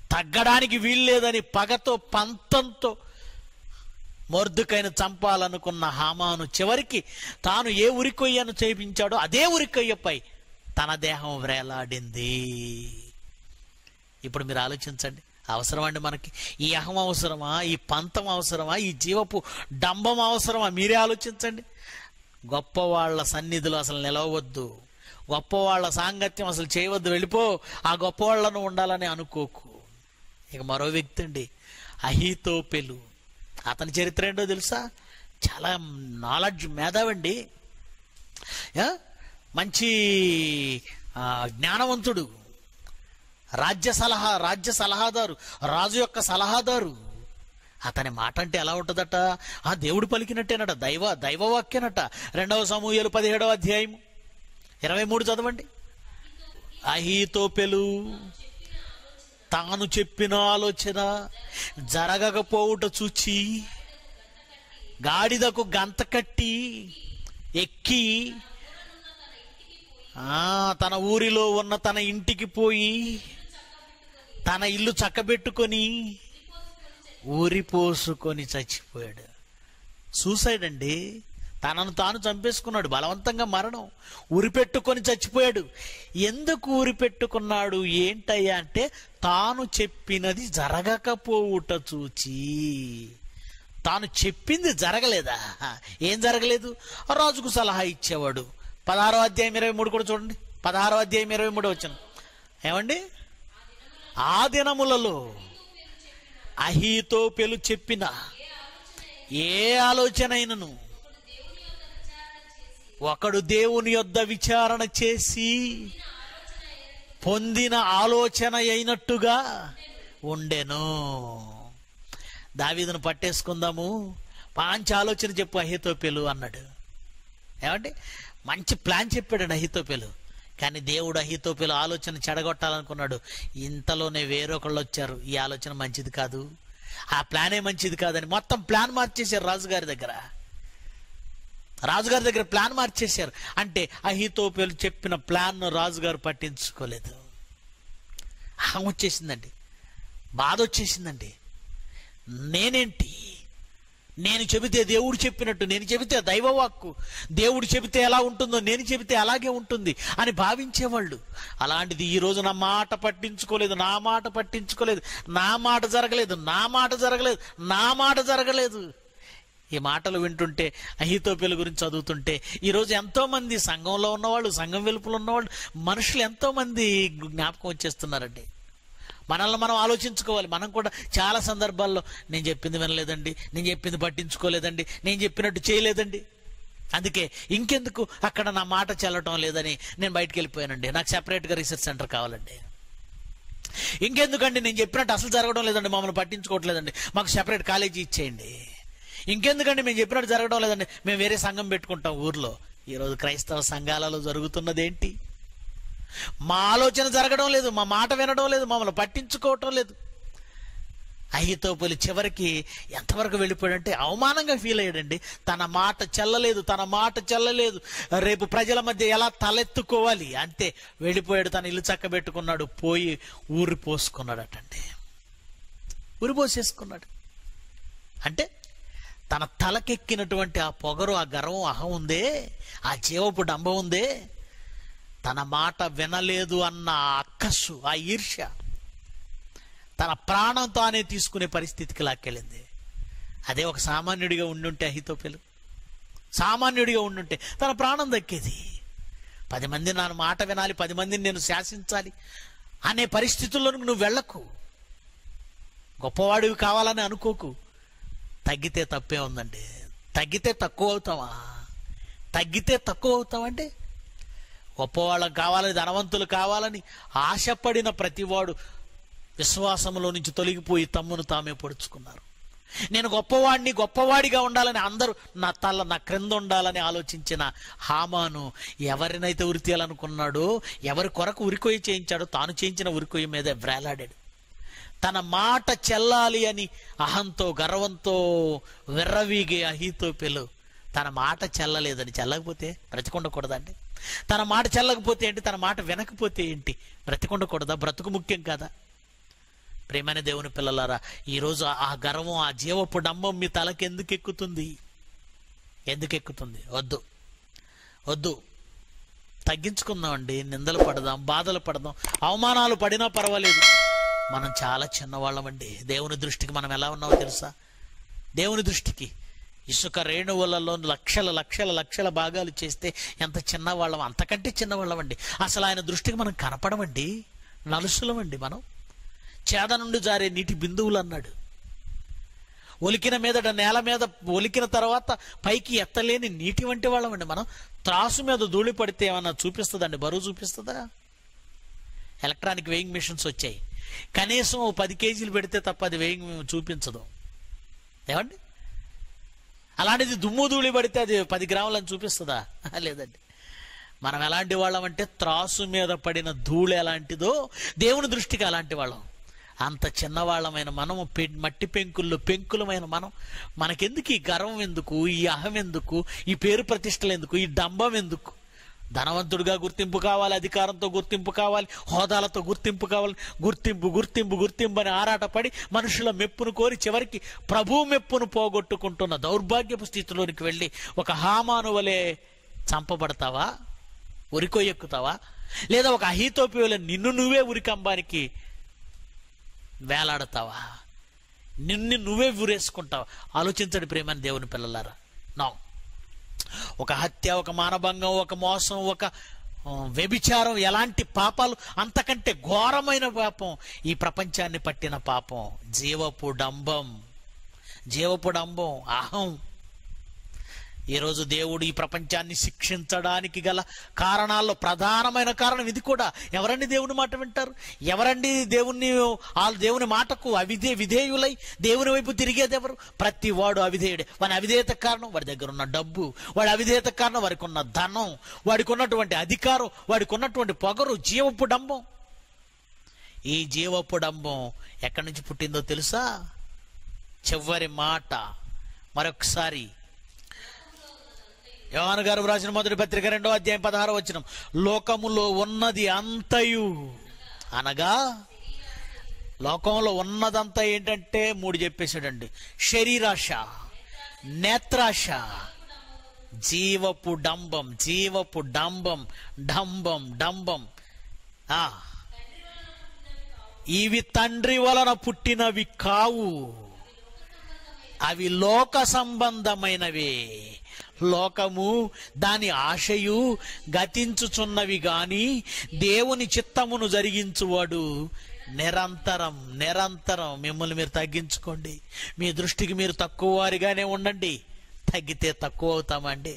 తగ్గడానికి వీల్లేదని పగతో పంతంతో మొర్దుకైన చంపాలనుకున్న హామాను చివరికి తాను ఏ ఉరికొయ్యను చేపించాడో అదే ఉరికొయ్యపై తన దేహం వ్రేలాడింది ఇప్పుడు మీరు ఆలోచించండి అవసరం అండి మనకి ఈ అహం అవసరమా ఈ పంతం అవసరమా ఈ జీవపు డంబం అవసరమా మీరే ఆలోచించండి గొప్పవాళ్ల సన్నిధిలో అసలు నిలవద్దు గొప్పవాళ్ల సాంగత్యం అసలు చేయవద్దు వెళ్ళిపో ఆ గొప్పవాళ్లను ఉండాలని అనుకోకు ఇక మరో వ్యక్తి అండి అహీతోపెలు అతని చరిత్ర ఏంటో తెలుసా చాలా నాలెడ్జ్ మేధావండి యా? మంచి ఆ, జ్ఞానవంతుడు రాజ్య సలహా రాజ్య సలహాదారు రాజు యొక్క సలహాదారు అతని మాట అంటే ఎలా ఉంటుందట ఆ దేవుడు పలికినట్టేనట దైవ దైవవాక్యనట రెండవ సమూహలు పదిహేడవ అధ్యాయం ఇరవై మూడు చదవండి అహీతోపెలు తాను చెప్పిన ఆలోచన జరగకపోవుట చూచి గాడిదకు గంత కట్టి ఎక్కి ఆ తన ఊరిలో ఉన్న తన ఇంటికి పోయి తన ఇల్లు చక్కబెట్టుకొని ఊరిపోసుకొని చచ్చిపోయాడు సూసైడ్ అండి తనను తాను చంపేసుకున్నాడు బలవంతంగా మరణం ఉరిపెట్టుకొని చచ్చిపోయాడు ఎందుకు ఉరిపెట్టుకున్నాడు ఏంటయ్యా అంటే తాను చెప్పినది జరగకపోవుట చూచి తాను చెప్పింది జరగలేదా ఏం జరగలేదు రాజుకు సలహా ఇచ్చేవాడు పదహారో అధ్యాయం ఇరవై మూడు కూడా చూడండి పదహారో అధ్యాయం ఇరవై మూడు వచ్చాను ఏమండి ఆ దినములలో అహీతో పెలు చెప్పిన ఏ ఆలోచనైనను ఒకడు దేవుని యొద్ద విచారణ చేసి పొందిన ఆలోచన అయినట్టుగా ఉండెను దావీదును పట్టేసుకుందాము మంచి ఆలోచన చెప్పు అహితోపెలు అన్నాడు ఏమంటే మంచి ప్లాన్ చెప్పాడు అహితోపెలు కానీ దేవుడు అహితోపెలు ఆలోచన చెడగొట్టాలనుకున్నాడు ఇంతలోనే వేరొకళ్ళు వచ్చారు ఈ ఆలోచన మంచిది కాదు ఆ ప్లానే మంచిది కాదని మొత్తం ప్లాన్ మార్చేశారు రాజుగారి దగ్గర రాజుగారి దగ్గర ప్లాన్ మార్చేశారు అంటే అహితోపెలు చెప్పిన ప్లాన్ రాజుగారు పట్టించుకోలేదు అహం వచ్చేసిందండి బాధ వచ్చేసిందండి నేనేంటి నేను చెబితే దేవుడు చెప్పినట్టు నేను చెబితే దైవవాక్కు దేవుడు చెబితే ఎలా ఉంటుందో నేను చెబితే అలాగే ఉంటుంది అని భావించేవాళ్ళు అలాంటిది ఈ రోజు నా మాట పట్టించుకోలేదు నా మాట పట్టించుకోలేదు నా మాట జరగలేదు నా మాట జరగలేదు నా మాట జరగలేదు ఈ మాటలు వింటుంటే అహితోపిల గురించి చదువుతుంటే ఈరోజు ఎంతో మంది సంఘంలో ఉన్నవాళ్ళు సంఘం వెలుపులు ఉన్నవాళ్ళు మనుషులు ఎంతో మంది జ్ఞాపకం వచ్చేస్తున్నారండి మనల్ని మనం ఆలోచించుకోవాలి మనం కూడా చాలా సందర్భాల్లో నేను చెప్పింది వినలేదండి నేను చెప్పింది పట్టించుకోలేదండి నేను చెప్పినట్టు చేయలేదండి అందుకే ఇంకెందుకు అక్కడ నా మాట చెల్లటం లేదని నేను బయటికి వెళ్ళిపోయానండి నాకు సెపరేట్గా రీసెర్చ్ సెంటర్ కావాలండి ఇంకెందుకండి నేను చెప్పినట్టు అసలు జరగడం లేదండి మమ్మల్ని పట్టించుకోవట్లేదండి మాకు సెపరేట్ కాలేజీ ఇచ్చేయండి ఇంకెందుకండి మేము చెప్పినట్టు జరగడం లేదండి మేము వేరే సంఘం పెట్టుకుంటాం ఊర్లో ఈరోజు క్రైస్తవ సంఘాలలో జరుగుతున్నది ఏంటి మా ఆలోచన జరగడం లేదు మా మాట వినడం లేదు మమ్మల్ని పట్టించుకోవటం లేదు అహితోపులి చివరికి ఎంతవరకు వెళ్ళిపోయాడంటే అవమానంగా ఫీల్ అయ్యాడండి తన మాట చెల్లలేదు తన మాట చెల్లలేదు రేపు ప్రజల మధ్య ఎలా తలెత్తుకోవాలి అంతే వెళ్ళిపోయాడు తన ఇల్లు చక్కబెట్టుకున్నాడు పోయి ఊరి పోసుకున్నాడటండి ఊరి పోసేసుకున్నాడు అంటే తన తలకెక్కినటువంటి ఆ పొగరు ఆ గర్వం అహం ఉందే ఆ జీవపు డంబం ఉందే తన మాట వినలేదు అన్న ఆ అక్కస్సు ఆ ఈర్ష్య తన ప్రాణం తానే తీసుకునే పరిస్థితికి లాక్కెళ్ళింది అదే ఒక సామాన్యుడిగా ఉండుంటే అహితోపెలు సామాన్యుడిగా ఉండుంటే తన ప్రాణం దక్కేది పది మంది నా మాట వినాలి పది మందిని నేను శాసించాలి అనే పరిస్థితుల్లోనికి నువ్వు వెళ్ళకు గొప్పవాడివి కావాలని అనుకోకు తగ్గితే తప్పే ఉందండి తగ్గితే తక్కువ అవుతావా తగ్గితే తక్కువ అవుతావంటే గొప్పవాళ్ళం కావాలని ధనవంతులు కావాలని ఆశపడిన ప్రతివాడు విశ్వాసంలో నుంచి తొలగిపోయి తమ్మును తామే పొడుచుకున్నారు నేను గొప్పవాడిని గొప్పవాడిగా ఉండాలని అందరూ నా తల నా క్రింద ఉండాలని ఆలోచించిన హామాను ఎవరినైతే ఉరి తీయాలనుకున్నాడో ఎవరి కొరకు ఉరికొయ్యి చేయించాడో తాను చేయించిన ఉరికొయ్యి మీద వ్రేలాడాడు తన మాట చెల్లాలి అని అహంతో గర్వంతో విర్రవీగే అహితోపెలు తన మాట చెల్లలేదని చెల్లకపోతే బ్రతికుండకూడదండి తన మాట చెల్లకపోతే ఏంటి తన మాట వినకపోతే ఏంటి బ్రతికుండకూడదా బ్రతుకు ముఖ్యం కాదా ప్రేమైన దేవుని పిల్లలారా ఈరోజు ఆ గర్వం ఆ జీవపు డంబం మీ తలకి ఎందుకు ఎక్కుతుంది ఎందుకు ఎక్కుతుంది వద్దు వద్దు తగ్గించుకుందామండి నిందలు పడదాం బాధలు పడదాం అవమానాలు పడినా పర్వాలేదు మనం చాలా చిన్నవాళ్ళమండి దేవుని దృష్టికి మనం ఎలా ఉన్నామో తెలుసా దేవుని దృష్టికి ఇసుక రేణువులలో లక్షల లక్షల లక్షల భాగాలు చేస్తే ఎంత చిన్నవాళ్ళం అంతకంటే చిన్నవాళ్ళమండి అసలు ఆయన దృష్టికి మనం కనపడమండి నలుసులమండి మనం చేద నుండి జారే నీటి బిందువులు అన్నాడు ఒలికిన మీదట నేల మీద ఒలికిన తర్వాత పైకి ఎత్తలేని నీటి వంటి వాళ్ళమండి మనం త్రాసు మీద ధూళి పడితే ఏమన్నా చూపిస్తుందండి బరువు చూపిస్తుందా ఎలక్ట్రానిక్ వెయింగ్ మిషన్స్ వచ్చాయి కనీసం ఓ పది కేజీలు పెడితే తప్ప అది వెయింగ్ చూపించదు ఏమండి అలాంటిది దుమ్ము ధూళి పడితే అది పది గ్రాములని చూపిస్తుందా లేదండి మనం ఎలాంటి వాళ్ళం అంటే త్రాసు మీద పడిన ధూళి ఎలాంటిదో దేవుని దృష్టికి అలాంటి వాళ్ళం అంత చిన్నవాళ్ళమైన మనము పె- మట్టి పెంకుల్లో పెంకులమైన మనం మనకెందుకు ఈ గర్వం ఎందుకు ఈ అహం ఎందుకు ఈ పేరు ప్రతిష్టలు ఎందుకు ఈ డంబం ఎందుకు ధనవంతుడిగా గుర్తింపు కావాలి అధికారంతో గుర్తింపు కావాలి హోదాలతో గుర్తింపు కావాలి గుర్తింపు గుర్తింపు గుర్తింపు అని ఆరాటపడి మనుషుల మెప్పును కోరి చివరికి ప్రభు మెప్పును పోగొట్టుకుంటున్న దౌర్భాగ్యపు స్థితిలోనికి వెళ్ళి ఒక హామాను వలె చంపబడతావా ఉరికొయ్యెక్కుతావా లేదా ఒక అహీతోపి వలె నిన్ను నువ్వే ఉరికంబానికి వేలాడతావా నిన్ను నువ్వే ఊరేసుకుంటావా ఆలోచించండి ప్రేమని దేవుని పిల్లలారా నా ఒక హత్య ఒక మానభంగం ఒక మోసం ఒక ఆ, వ్యభిచారం ఎలాంటి పాపాలు అంతకంటే ఘోరమైన పాపం ఈ ప్రపంచాన్ని పట్టిన పాపం జీవపు డంబం జీవపు డంబం అహం ఈరోజు దేవుడు ఈ ప్రపంచాన్ని శిక్షించడానికి గల కారణాల్లో ప్రధానమైన కారణం ఇది కూడా ఎవరండి దేవుని మాట వింటారు ఎవరండి దేవుణ్ణి ఆ దేవుని మాటకు అవిధే విధేయులై దేవుని వైపు తిరిగేది ఎవరు ప్రతి వాడు అవిధేయుడే వాడి అవిధేయత కారణం వాడి దగ్గర ఉన్న డబ్బు వాడి అవిధేయత కారణం వాడికి ఉన్న ధనం వాడికి ఉన్నటువంటి అధికారం వాడికి ఉన్నటువంటి పొగరు జీవపు డంబం ఈ జీవపు డంబం ఎక్కడి నుంచి పుట్టిందో తెలుసా చివరి మాట మరొకసారి యోహాను గారు రాసిన మొదటి పత్రిక రెండో అధ్యాయం పదహారు వచ్చిన లోకములో ఉన్నది అంతయు అనగా లోకంలో ఉన్నదంతా ఏంటంటే మూడు చెప్పేశాడండి శరీరాశ నేత్రాశ జీవపు డంబం జీవపు డంబం డంబం డంబం ఆ ఇవి తండ్రి వలన పుట్టినవి కావు అవి లోక సంబంధమైనవే లోకము దాని ఆశయు గతించుచున్నవి గాని దేవుని చిత్తమును జరిగించువాడు నిరంతరం నిరంతరం మిమ్మల్ని మీరు తగ్గించుకోండి మీ దృష్టికి మీరు తక్కువ వారిగానే ఉండండి తగ్గితే తక్కువ అవుతామండి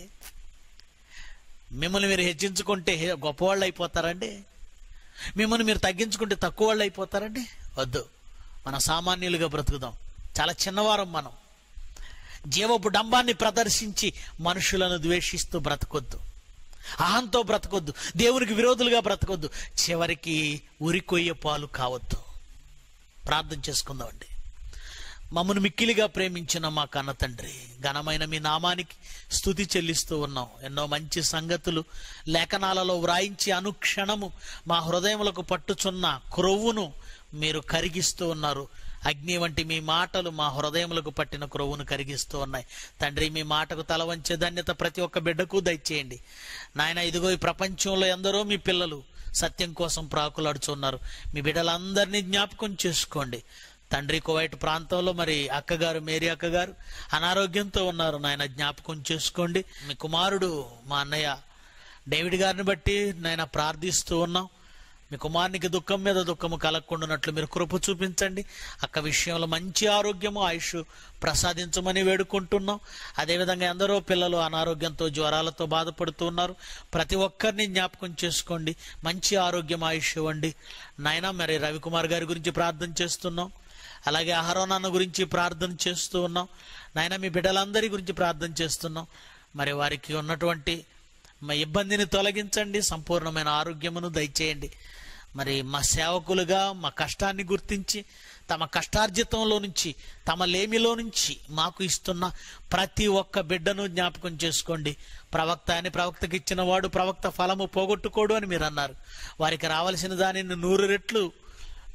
మిమ్మల్ని మీరు హెచ్చించుకుంటే హె- గొప్పవాళ్ళు అయిపోతారండి మిమ్మల్ని మీరు తగ్గించుకుంటే తక్కువ వాళ్ళు అయిపోతారండి వద్దు మనం సామాన్యులుగా బ్రతుకుదాం చాలా చిన్నవారం మనం జీవపు డంబాన్ని ప్రదర్శించి మనుషులను ద్వేషిస్తూ బ్రతకొద్దు అహంతో బ్రతకొద్దు దేవునికి విరోధులుగా బ్రతకొద్దు చివరికి ఉరికొయ్యే పాలు కావద్దు ప్రార్థన చేసుకుందామండి మమ్మను మిక్కిలిగా ప్రేమించిన మా కన్న తండ్రి ఘనమైన మీ నామానికి స్థుతి చెల్లిస్తూ ఉన్నాం ఎన్నో మంచి సంగతులు లేఖనాలలో వ్రాయించి అనుక్షణము మా హృదయములకు పట్టుచున్న క్రొవ్వును మీరు కరిగిస్తూ ఉన్నారు అగ్ని వంటి మీ మాటలు మా హృదయములకు పట్టిన క్రొవ్వును కరిగిస్తూ ఉన్నాయి తండ్రి మీ మాటకు తల వంచే ధన్యత ప్రతి ఒక్క బిడ్డకు దయచేయండి నాయన ఇదిగో ఈ ప్రపంచంలో ఎందరో మీ పిల్లలు సత్యం కోసం ప్రాకులాడుచున్నారు మీ బిడ్డలందరినీ జ్ఞాపకం చేసుకోండి తండ్రి కువైట్ ప్రాంతంలో మరి అక్కగారు మేరీ అక్కగారు అనారోగ్యంతో ఉన్నారు నాయన జ్ఞాపకం చేసుకోండి మీ కుమారుడు మా అన్నయ్య డేవిడ్ గారిని బట్టి నాయన ప్రార్థిస్తూ ఉన్నాం మీ కుమారునికి దుఃఖం మీద దుఃఖము కలగకుండానట్లు మీరు కృప చూపించండి అక్క విషయంలో మంచి ఆరోగ్యము ఆయుష్ ప్రసాదించమని వేడుకుంటున్నాం అదేవిధంగా ఎందరో పిల్లలు అనారోగ్యంతో జ్వరాలతో బాధపడుతూ ఉన్నారు ప్రతి ఒక్కరిని జ్ఞాపకం చేసుకోండి మంచి ఆరోగ్యం ఆయుష్ ఇవ్వండి నాయన మరి రవికుమార్ గారి గురించి ప్రార్థన చేస్తున్నాం అలాగే అహరోనాన్న గురించి ప్రార్థన చేస్తూ ఉన్నాం నాయన మీ బిడ్డలందరి గురించి ప్రార్థన చేస్తున్నాం మరి వారికి ఉన్నటువంటి మా ఇబ్బందిని తొలగించండి సంపూర్ణమైన ఆరోగ్యమును దయచేయండి మరి మా సేవకులుగా మా కష్టాన్ని గుర్తించి తమ కష్టార్జితంలో నుంచి తమ లేమిలో నుంచి మాకు ఇస్తున్న ప్రతి ఒక్క బిడ్డను జ్ఞాపకం చేసుకోండి ప్రవక్త అని ప్రవక్తకి ఇచ్చిన వాడు ప్రవక్త ఫలము పోగొట్టుకోడు అని మీరు అన్నారు వారికి రావలసిన దానిని నూరు రెట్లు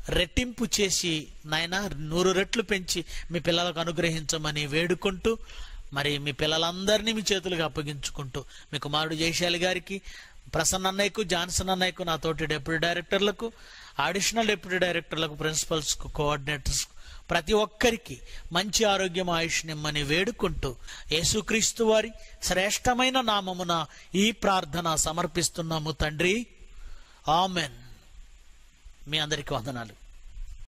రెట్టింపు చేసి నాయన నూరు రెట్లు పెంచి మీ పిల్లలకు అనుగ్రహించమని వేడుకుంటూ మరి మీ పిల్లలందరినీ మీ చేతులకు అప్పగించుకుంటూ మీ కుమారుడు జయశాలి గారికి ప్రసన్న అన్నయ్యకు జాన్సన్ అన్నయ్యకు నా తోటి డెప్యూటీ డైరెక్టర్లకు అడిషనల్ డెప్యూటీ డైరెక్టర్లకు ప్రిన్సిపల్స్కు కోఆర్డినేటర్స్ ప్రతి ఒక్కరికి మంచి ఆరోగ్యం ఆయుష్ నిమ్మని వేడుకుంటూ యేసుక్రీస్తు వారి శ్రేష్టమైన నామమున ఈ ప్రార్థన సమర్పిస్తున్నాము తండ్రి ఆమెన్ మీ అందరికీ వందనాలు